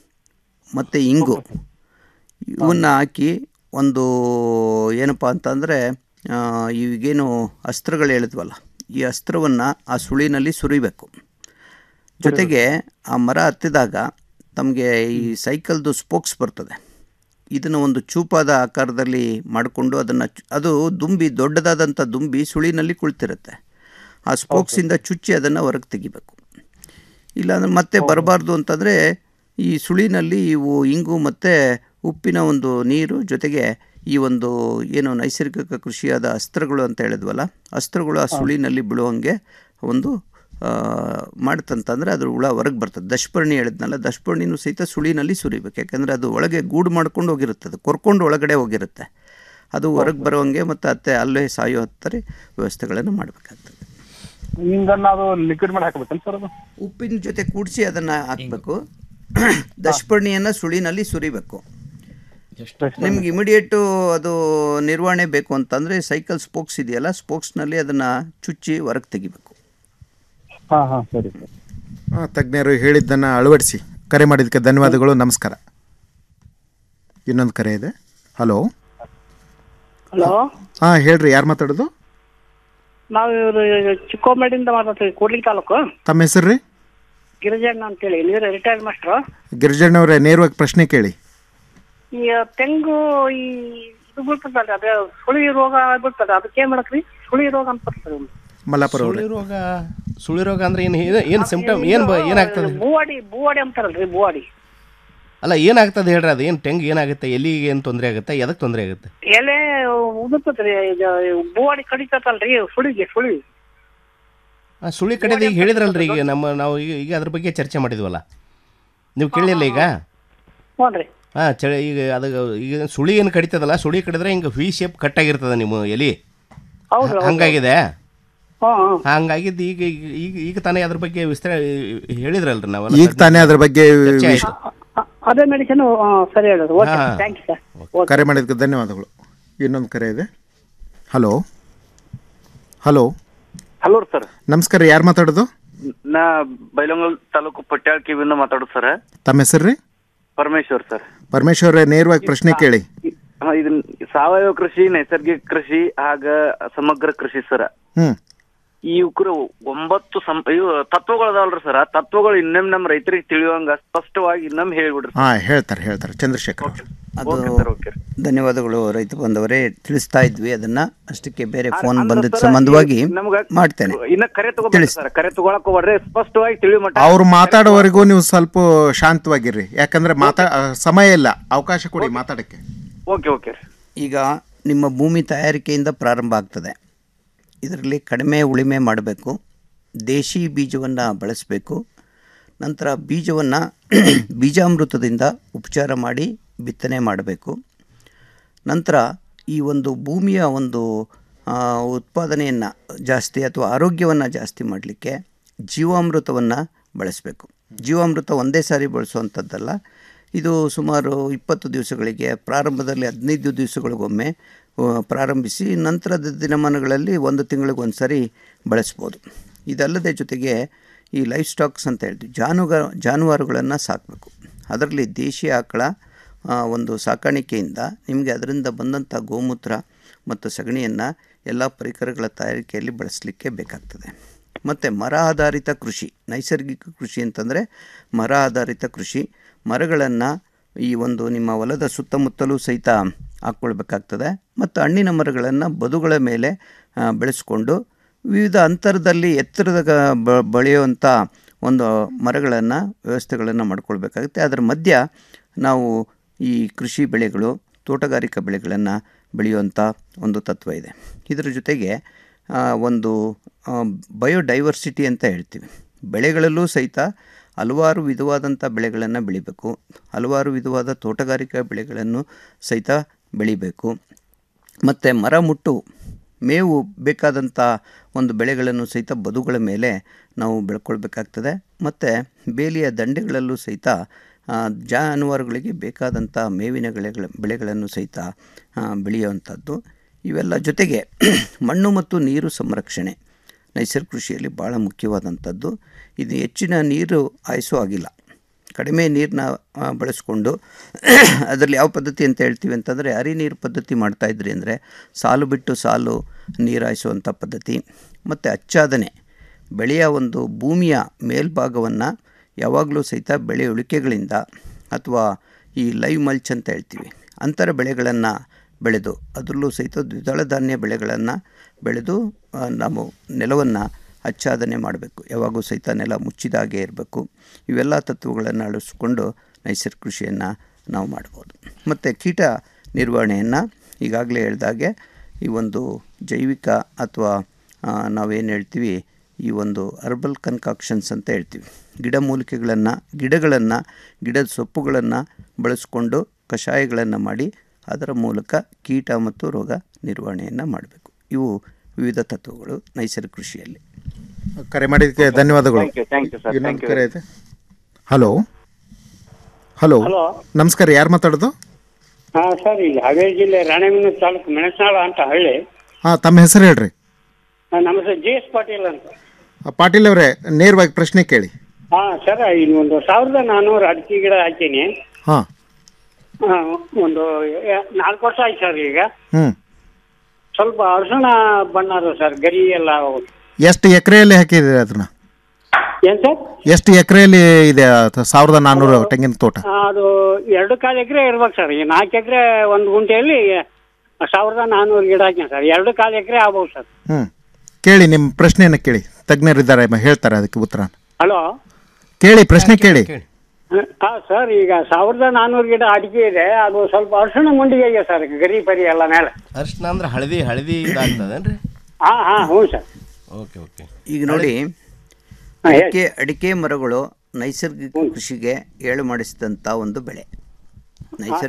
ಮತ್ತು ಇಂಗು ಇವನ್ನ ಹಾಕಿ ಒಂದು ಏನಪ್ಪ ಅಂತಂದರೆ ಈಗೇನು ಅಸ್ತ್ರಗಳು ಹೇಳಿದ್ವಲ್ಲ ಈ ಅಸ್ತ್ರವನ್ನು ಆ ಸುಳಿನಲ್ಲಿ ಸುರಿಬೇಕು ಜೊತೆಗೆ ಆ ಮರ ಹತ್ತಿದಾಗ ತಮಗೆ ಈ ಸೈಕಲ್ದು ಸ್ಪೋಕ್ಸ್ ಬರ್ತದೆ ಇದನ್ನು ಒಂದು ಚೂಪಾದ ಆಕಾರದಲ್ಲಿ ಮಾಡಿಕೊಂಡು ಅದನ್ನು ಅದು ದುಂಬಿ ದೊಡ್ಡದಾದಂಥ ದುಂಬಿ ಸುಳಿನಲ್ಲಿ ಕುಳಿತಿರುತ್ತೆ ಆ ಸ್ಪೋಕ್ಸಿಂದ ಚುಚ್ಚಿ ಅದನ್ನು ಹೊರಗೆ ತೆಗಿಬೇಕು ಇಲ್ಲಾಂದ್ರೆ ಮತ್ತೆ ಬರಬಾರ್ದು ಅಂತಂದರೆ ಈ ಸುಳಿನಲ್ಲಿ ಇವು ಇಂಗು ಮತ್ತು ಉಪ್ಪಿನ ಒಂದು ನೀರು ಜೊತೆಗೆ ಈ ಒಂದು ಏನು ನೈಸರ್ಗಿಕ ಕೃಷಿಯಾದ ಅಸ್ತ್ರಗಳು ಅಂತ ಹೇಳಿದ್ವಲ್ಲ ಅಸ್ತ್ರಗಳು ಆ ಸುಳಿನಲ್ಲಿ ಬೀಳುವಂಗೆ ಒಂದು ಆ, ಮಾಡ್ತಂತಂದ್ರೆ ಅದ್ರ ಹುಳ ಹೊರಗೆ ಬರ್ತದೆ ದಶಪರ್ಣಿ ಹೇಳಿದ್ನಲ್ಲ ದಶಪರ್ಣಿನೂ ಸಹಿತ ಸುಳಿನಲ್ಲಿ ಸುರಿಬೇಕು ಯಾಕಂದರೆ ಅದು ಒಳಗೆ ಗೂಡು ಮಾಡ್ಕೊಂಡು ಹೋಗಿರುತ್ತೆ ಅದು ಕೊರ್ಕೊಂಡು ಒಳಗಡೆ ಹೋಗಿರುತ್ತೆ ಅದು ಹೊರಗೆ ಬರುವಂಗೆ ಮತ್ತು ಅತ್ತೆ ಅಲ್ಲೇ ಸಾಯೋ ಹತ್ತರ ವ್ಯವಸ್ಥೆಗಳನ್ನು ಮಾಡಬೇಕಾಗ್ತದೆ ಹಿಂಗನ್ನ ಅದು ಲಿಕ್ವಿಡ್ ಮಾಡಿ ಹಾಕ್ಬೇಕೇನು ಸರ್ ಅದು ಉಪ್ಪಿನ ಜೊತೆ ಕೂಡಿಸಿ ಅದನ್ನು ಹಾಕಬೇಕು ದಶಪರ್ಣಿಯನ್ನು ಸುಳಿನಲ್ಲಿ ಸುರಿಬೇಕು ನಿಮ್ಗೆ ಇಮಿಡಿಯೇಟು ಅದು ನಿರ್ವಹಣೆ ಬೇಕು ಅಂತಂದರೆ ಸೈಕಲ್ ಸ್ಪೋಕ್ಸ್ ಇದೆಯಲ್ಲ ಸ್ಪೋಕ್ಸ್ನಲ್ಲಿ ಅದನ್ನು ಚುಚ್ಚಿ ಹೊರಗೆ ತೆಗಿಬೇಕು ಹಾಂ ಹಾಂ ಸರಿ ಸರ್ ಆ, ತಜ್ಞರು ಹೇಳಿದ್ದನ್ನು ಅಳವಡಿಸಿ ಕರೆ ಮಾಡಿದ್ದಕ್ಕೆ ಧನ್ಯವಾದಗಳು ನಮಸ್ಕಾರ ಇನ್ನೊಂದು ಕರೆ ಇದೆ ಹಲೋ ಹಲೋ ಹಾಂ ಹೇಳ್ರಿ ಯಾರು ಮಾತಾಡೋದು ನಾವು ಇವರು ಚಿಕ್ಕೋಮೇಡಿಂದ ಮಾತಾಡ್ತೀವಿ ಕೂಡ್ಲಿಗಿ ತಾಲೂಕು ತಮ್ಮ ಹೆಸರು ರೀ ಗಿರಿಜಣ್ಣ ಅಂತೇಳಿ ನೀರು ರಿಟೈರ್ಡ್ ಮಾಸ್ಟ್ರು ಗಿರಿಜಣ್ಣವ್ರೆ ನೇರವಾಗಿ ಪ್ರಶ್ನೆ ಕೇಳಿ ಈ ತೆಂಗು ಈ ಇದು ಬೀಳ್ತದಲ್ರಿ ಅದೇ ಸುಳಿ ರೋಗ ಬೀಳ್ತದೆ ಅದಕ್ಕೆ ಏನ್ ಮಾಡಕ್ರಿ ಸುಳಿ ರೋಗ ಅಂತ ಬರ್ತದೆ ಒಂದು. ಮಲ್ಲಾಪುರ ಸುಳಿ ರೋಗ ಸುಳಿ ರೋಗ ಅಂದ್ರೆ ಏನು ಏನು ಸಿಂಪ್ಟಮ್ ಏನು ಬ ಏನಾಗ್ತದೆ ಬೂವಾಡಿ ಬೂವಾಡಿ ಅಂತಾರಲ್ರಿ ಬೂವಾಡಿ ಅಲ್ಲ ಏನಾಗ್ತದೆ ಹೇಳ್ರಿ ಅದು ಏನು ಟೆಂಗ್ ಏನಾಗುತ್ತೆ ಎಲ್ಲಿಗೆ ಏನು ತೊಂದರೆ ಆಗುತ್ತೆ ಎದಕ್ಕೆ ತೊಂದರೆ ಆಗುತ್ತೆ ಎಲೆ ಉದುರ್ತದ್ರಿ ಇದು ಬೂವಾಡಿ ಕಡಿತತಲ್ರಿ ಸುಳಿಗೆ ಸುಳಿ ಆ ಸುಳಿ ಕಡೆದು ಈಗ ಹೇಳಿದ್ರಲ್ರಿ ಈಗ ನಮ್ಮ ನಾವು ಈಗ ಈಗ ಅದ್ರ ಬಗ್ಗೆ ಚರ್ಚೆ ಮಾಡಿದ್ವಲ್ಲ ನೀವು ಕೇಳಿಲ್ಲ ಈಗ ಹ್ಞೂನ್ರಿ ಹಾಂ ಚಳಿ ಈಗ ಅದು ಈಗ ಸುಳಿ ಏನು ಕಡಿತದಲ್ಲ ಸುಳಿ ಕಡಿದ್ರೆ ಹಿಂಗೆ ವಿ ಶೇಪ್ ಕಟ್ ಆಗಿರ್ತದೆ ನಿಮ್ಮ ಎಲಿ ಹೌದು, ಹೌದು. ಹಂಗಾಗಿದೆ ಹ್ಞೂ ಹ್ಞೂ ಹಂಗಾಗಿದ್ದು ಈಗ ಈಗ ಈಗ ಈಗ ತಾನೇ ಅದ್ರ ಬಗ್ಗೆ ವಿಸ್ತಾರ ಹೇಳಿದ್ರಲ್ರಿ ನಾವೆಲ್ಲ ಈಗ ತಾನೇ ಅದ್ರ ಬಗ್ಗೆ ಚರ್ಚೆ ವಿಷ- ಆಯ್ತು. ಅದೇ ಮೆಡಿಸಿನ್ ಸರಿ ಹೇಳೋದು ಓಕೆ ಹಾ. ಥ್ಯಾಂಕ್ ಯು ಸರ್ ಕರೆ ಮಾಡಿದ್ದಕ್ಕೆ ಧನ್ಯವಾದಗಳು ಇನ್ನೊಂದು ಕರೆ ಇದೆ ಹಲೋ ಹಲೋ ಹಲೋ ಸರ್ ನಮಸ್ಕಾರ ಯಾರು ಮಾತಾಡೋದು ನಾ ಬೈಲಂಗಲ್ ತಾಲೂಕು ಪಟ್ಯಾಳ ಕಿವಿಯಿಂದ ಮಾತಾಡೋದು ಸರ್ ತಮ್ಮ ಹೆಸರು ರೀ ಪರಮೇಶ್ವರ್ ಸರ್ ಪರಮೇಶ್ವರ ನೇರವಾಗಿ ಪ್ರಶ್ನೆ ಕೇಳಿ ಹಾ, ಇದನ್ ಸಾವಯವ ಕೃಷಿ ನೈಸರ್ಗಿಕ ಕೃಷಿ ಹಾಗ ಸಮಗ್ರ ಕೃಷಿ ಸರ್ ಹ್ಮ್ ಇವ್ಕ್ರು ಒಂಬತ್ತು ಸಂ ಇವು ತತ್ವಗಳು ಅದಾವಲ್ರಿ ಸರ್ ಆ ತತ್ವಗಳು ಇನ್ನೊಮ್ಮೆ ನಮ್ಮ ರೈತರಿಗೆ ತಿಳಿಯುವಂಗ ಸ್ಪಷ್ಟವಾಗಿ ಇನ್ನೊಮ್ಮೆ ಹೇಳ್ಬಿಡ್ರಿ ಹಾಂ ಹೇಳ್ತಾರೆ ಹೇಳ್ತಾರೆ ಚಂದ್ರಶೇಖರ್ ಅದು ಧನ್ಯವಾದಗಳು ರೈತ ಬಂದವರೇ ತಿಳಿಸ್ತಾ ಇದ್ವಿ ಅದನ್ನ ಅಷ್ಟಕ್ಕೆ ಬೇರೆ ಫೋನ್ ಬಂದಿದ್ದ ಸಂಬಂಧವಾಗಿ ನಮ್ಗ ಮಾಡ್ತೇನೆ ಇನ್ನ ಕರೆ ತಗೋಬೇಡಿ ಸರ್ ಕರೆ ತಗೊಳಕ್ ಹೋಗ್ರಿ ಸ್ಪಷ್ಟವಾಗಿ ತಿಳಿಯೋ ಮಟ್ಟ ಅವ್ರು ಮಾತಾಡೋವರೆಗೂ ನೀವು ಸ್ವಲ್ಪ ಶಾಂತವಾಗಿರ್ರಿ ಯಾಕಂದ್ರೆ ಮಾತಾ ಆ, ಸಮಯ ಇಲ್ಲ ಅವಕಾಶ ಕೊಡಿ ಮಾತಾಡಕ್ಕೆ ಓಕೆ ಓಕೆ ಈಗ ನಿಮ್ಮ ಭೂಮಿ ತಯಾರಿಕೆಯಿಂದ ಪ್ರಾರಂಭ ಆಗ್ತದೆ ಇದರಲ್ಲಿ ಕಡಿಮೆ ಉಳಿಮೆ ಮಾಡಬೇಕು ದೇಶಿ ಬೀಜವನ್ನು ಬಳಸಬೇಕು ನಂತರ ಬೀಜವನ್ನು ಬೀಜಾಮೃತದಿಂದ ಉಪಚಾರ ಮಾಡಿ ಬಿತ್ತನೆ ಮಾಡಬೇಕು ನಂತರ ಈ ಒಂದು ಭೂಮಿಯ ಒಂದು ಉತ್ಪಾದನೆಯನ್ನು ಜಾಸ್ತಿ ಅಥವಾ ಆರೋಗ್ಯವನ್ನು ಜಾಸ್ತಿ ಮಾಡಲಿಕ್ಕೆ ಜೀವಾಮೃತವನ್ನು ಬಳಸಬೇಕು ಜೀವಾಮೃತ ಒಂದೇ ಸಾರಿ ಬಳಸುವಂಥದ್ದಲ್ಲ ಇದು ಸುಮಾರು ಇಪ್ಪತ್ತು ದಿವಸಗಳಿಗೆ ಪ್ರಾರಂಭದಲ್ಲಿ ಹದಿನೈದು ದಿವಸಗಳಿಗೊಮ್ಮೆ ಆ, ಪ್ರಾರಂಭಿಸಿ ನಂತರದ ದಿನಮಾನಗಳಲ್ಲಿ ಒಂದು ತಿಂಗಳಿಗೊಂದು ಸರಿ ಬಳಸ್ಬೋದು ಇದಲ್ಲದೆ ಜೊತೆಗೆ ಈ ಲೈಫ್ ಸ್ಟಾಕ್ಸ್ ಅಂತ ಹೇಳ್ತೀವಿ ಜಾನುಗ ಜಾನುವಾರುಗಳನ್ನು ಸಾಕಬೇಕು ಅದರಲ್ಲಿ ದೇಶಿ ಆಕಳ ಆ, ಒಂದು ಸಾಕಾಣಿಕೆಯಿಂದ ನಿಮಗೆ ಅದರಿಂದ ಬಂದಂಥ ಗೋಮೂತ್ರ ಮತ್ತು ಸಗಣಿಯನ್ನು ಎಲ್ಲ ಪರಿಕರಗಳ ತಯಾರಿಕೆಯಲ್ಲಿ ಬಳಸಲಿಕ್ಕೆ ಬೇಕಾಗ್ತದೆ ಮತ್ತು ಮರ ಆಧಾರಿತ ಕೃಷಿ ನೈಸರ್ಗಿಕ ಕೃಷಿ ಅಂತಂದರೆ ಮರ ಆಧಾರಿತ ಕೃಷಿ ಮರಗಳನ್ನು ಈ ಒಂದು ನಿಮ್ಮ ಹೊಲದ ಸುತ್ತಮುತ್ತಲೂ ಸಹಿತ ಹಾಕ್ಕೊಳ್ಬೇಕಾಗ್ತದೆ ಮತ್ತು ಹಣ್ಣಿನ ಮರಗಳನ್ನು ಬದುಗಳ ಮೇಲೆ ಆ, ಬೆಳೆಸ್ಕೊಂಡು ವಿವಿಧ ಅಂತರದಲ್ಲಿ ಎತ್ತರದ ಗ- ಬ- ಬೆಳೆಯುವಂಥ ಒಂದು ಮರಗಳನ್ನು ವ್ಯವಸ್ಥೆಗಳನ್ನು ಮಾಡ್ಕೊಳ್ಬೇಕಾಗುತ್ತೆ ಅದರ ಮಧ್ಯ ನಾವು ಈ ಕೃಷಿ ಬೆಳೆಗಳು ತೋಟಗಾರಿಕಾ ಬೆಳೆಗಳನ್ನು ಬೆಳೆಯುವಂಥ ಒಂದು ತತ್ವ ಇದೆ ಇದರ ಜೊತೆಗೆ ಆ, ಒಂದು ಬಯೋಡೈವರ್ಸಿಟಿ ಅಂತ ಹೇಳ್ತೀವಿ ಬೆಳೆಗಳಲ್ಲೂ ಸಹಿತ ಹಲವಾರು ವಿಧವಾದಂಥ ಬೆಳೆಗಳನ್ನು ಬೆಳಿಬೇಕು ಹಲವಾರು ವಿಧವಾದ ತೋಟಗಾರಿಕಾ ಬೆಳೆಗಳನ್ನು ಸಹಿತ ಬೆಳಿಬೇಕು ಮತ್ತು ಮರ ಮುಟ್ಟು ಮೇವು ಬೇಕಾದಂಥ ಒಂದು ಬೆಳೆಗಳನ್ನು ಸಹಿತ ಬದುಗಳ ಮೇಲೆ ನಾವು ಬೆಳ್ಕೊಳ್ಬೇಕಾಗ್ತದೆ ಮತ್ತು ಬೇಲಿಯ ದಂಡೆಗಳಲ್ಲೂ ಸಹಿತ ಆ, ಜಾನುವಾರುಗಳಿಗೆ ಬೇಕಾದಂಥ ಮೇವಿನ ಬೆಳೆಗಳ ಬೆಳೆಗಳನ್ನು ಸಹಿತ ಆ, ಬೆಳೆಯುವಂಥದ್ದು ಇವೆಲ್ಲ ಜೊತೆಗೆ ಮಣ್ಣು ಮತ್ತು ನೀರು ಸಂರಕ್ಷಣೆ ನೈಸರ್ಗಿಕ ಕೃಷಿಯಲ್ಲಿ ಭಾಳ ಮುಖ್ಯವಾದಂಥದ್ದು ಇದು ಹೆಚ್ಚಿನ ನೀರು ಹಾಯಿಸೋ ಆಗಿಲ್ಲ ಕಡಿಮೆ ನೀರನ್ನ ಬಳಸ್ಕೊಂಡು ಅದರಲ್ಲಿ ಯಾವ ಪದ್ಧತಿ ಅಂತ ಹೇಳ್ತೀವಿ ಅಂತಂದರೆ ಹರಿ ನೀರು ಪದ್ಧತಿ ಮಾಡ್ತಾಯಿದ್ರಿ ಅಂದರೆ ಸಾಲು ಬಿಟ್ಟು ಸಾಲು ನೀರು ಹಾಯಿಸುವಂಥ ಪದ್ಧತಿ ಮತ್ತು ಅಚ್ಚಾದನೆ ಬೆಳೆಯ ಒಂದು ಭೂಮಿಯ ಮೇಲ್ಭಾಗವನ್ನು ಯಾವಾಗಲೂ ಸಹಿತ ಬೆಳೆ ಉಳಿಕೆಗಳಿಂದ ಅಥವಾ ಈ ಲೈವ್ ಮಲ್ಚ್ ಅಂತ ಹೇಳ್ತೀವಿ ಅಂತರ ಬೆಳೆಗಳನ್ನು ಬೆಳೆದು ಅದರಲ್ಲೂ ಸಹಿತ ದ್ವಿದಳ ಧಾನ್ಯ ಬೆಳೆಗಳನ್ನು ಬೆಳೆದು ಆ, ನಾವು ನೆಲವನ್ನು ಆಚ್ಛಾದನೆ ಮಾಡಬೇಕು ಯಾವಾಗೂ ಸಹಿತ ನೆಲ ಮುಚ್ಚಿದಾಗೆ ಇರಬೇಕು ಇವೆಲ್ಲ ತತ್ವಗಳನ್ನು ಅಳಿಸ್ಕೊಂಡು ನೈಸರ್ಗಿಕ ಕೃಷಿಯನ್ನು ನಾವು ಮಾಡ್ಬೋದು ಮತ್ತು ಕೀಟ ನಿರ್ವಹಣೆಯನ್ನು ಈಗಾಗಲೇ ಹೇಳಿದಾಗೆ ಈ ಒಂದು ಜೈವಿಕ ಅಥವಾ ನಾವೇನು ಹೇಳ್ತೀವಿ ಈ ಒಂದು ಅರ್ಬಲ್ ಕನ್ಕಾಕ್ಷನ್ಸ್ ಅಂತ ಹೇಳ್ತೀವಿ ಗಿಡಮೂಲಿಕೆಗಳನ್ನು ಗಿಡಗಳನ್ನು ಗಿಡದ ಸೊಪ್ಪುಗಳನ್ನು ಬಳಸ್ಕೊಂಡು ಕಷಾಯಗಳನ್ನು ಮಾಡಿ ಅದರ ಮೂಲಕ ಕೀಟ ಮತ್ತು ರೋಗ ನಿರ್ವಹಣೆಯನ್ನು ಮಾಡಬೇಕು ಇವು ವಿವಿಧ ತತ್ವಗಳು ನೈಸರ್ಗಿಕ ಕೃಷಿಯಲ್ಲಿ ಕರೆ ಮಾಡಿದ್ದಕ್ಕೆ ಧನ್ಯವಾದಗಳು Thank you, thank you, sir. ಇನ್ನೊಂದು Thank you. ಕರೆ ಇದೆ ಹಲೋ ಹಲೋ Hello. ನಮಸ್ಕಾರ ಯಾರು ಮಾತಾಡೋದು ಹಾ ಸರ್ ಇಲ್ಲಿ ಹಾವೇರಿ ಜಿಲ್ಲೆ ರಾಣೆಬೆನ್ನೂರು ತಾಲೂಕು ಮೆಣಸನಾಳ ಅಂತ ಹಳ್ಳಿ ಹಾಂ ತಮ್ಮ ಹೆಸರು ಹೇಳ್ರಿ ಆ, ನಮ್ಮ ಹೆಸರು ಜಿ ಎಸ್ ಪಾಟೀಲ್ ಅಂತ ಆ, ಪಾಟೀಲ್ ಅವರೇ ನೇರವಾಗಿ ಪ್ರಶ್ನೆ ಕೇಳಿ ಹಾ ಸರ್ ಇಲ್ಲಿ ಒಂದು ಸಾವಿರದ ನಾನ್ನೂರು ಅಡಿಕೆ ಗಿಡ ಹಾಕೀನಿ ಹಾಂ ಆ, ಒಂದು ಎ- ನಾಲ್ಕು ವರ್ಷ ಆಯ್ತು ಸರ್ ಈಗ ಹ್ಞೂ ಸ್ವಲ್ಪ ಅರ್ಶಿಣ ಬಣ್ಣ ಅದು ಸರ್ ಗರಿ ಎಲ್ಲ ಎಷ್ಟು ಎಕರೆಯಲ್ಲಿ ಹಾಕಿದ್ದೀರಿ ಅದನ್ನ ಏನ್ ಸರ್ ಎಷ್ಟು ಎಕರೆಯಲ್ಲಿ ಇದೆ ಅದು ಸಾವಿರದ ನಾನ್ನೂರು ತೆಂಗಿನ ತೋಟ ಆ, ಅದು ಎರಡು ಕಾಲು ಎಕರೆ ಇರ್ಬೇಕು ಸರ್ ಈ ನಾಲ್ಕು ಎಕರೆ ಒಂದು ಗುಂಟೆಯಲ್ಲಿ ಸಾವಿರದ ನಾನ್ನೂರು ಗಿಡ ಹಾಕಿನಿ ಸರ್ ಎರಡು ಕಾಲು ಎಕರೆ ಆಗ್ಬೋದು ಸರ್ ಹ್ಞೂ ಕೇಳಿ ನಿಮ್ಮ ಪ್ರಶ್ನೆಯನ್ನು ಕೇಳಿ ತಜ್ಞರಿದ್ದಾರೆ ಮ- ಹೇಳ್ತಾರೆ ಅದಕ್ಕೆ ಉತ್ತರ ಹಲೋ ಕೇಳಿ ಪ್ರಶ್ನೆ ಕೇಳಿ ಹಾ ಸರ್ ಈಗ ಸಾವಿರದ ನಾನ್ನೂರು ಗಿಡ ಅಡಿಕೆ ಇದೆ ಅದು ಸ್ವಲ್ಪ ಅರ್ಶಿಣ ಮುಂಡಿಗೆ ಇದೆ ಸರ್ ಗರಿ ಪರಿ ಎಲ್ಲ ಮೇಲೆ ಅರ್ಶಿನ ಅಂದ್ರೆ ಹಳದಿ ಹಳದಿ ಇದಾಗ್ತದೇನ್ರಿ ಹಾ ಹಾ ಹ್ಞೂ ಸರ್ ಓಕೆ ಓಕೆ ಈಗ ನೋಡಿ ಹಾ, ಹೇಳಿ. ಅಡಿಕೆ ಅಡಿಕೆ ಮರಗಳು ನೈಸರ್ಗಿಕ ಕೃಷಿಗೆ ಏಳು ಮಾಡಿಸಿದಂಥ ಒಂದು ಬೆಳೆ ನೈಸರ್ಗಿಕ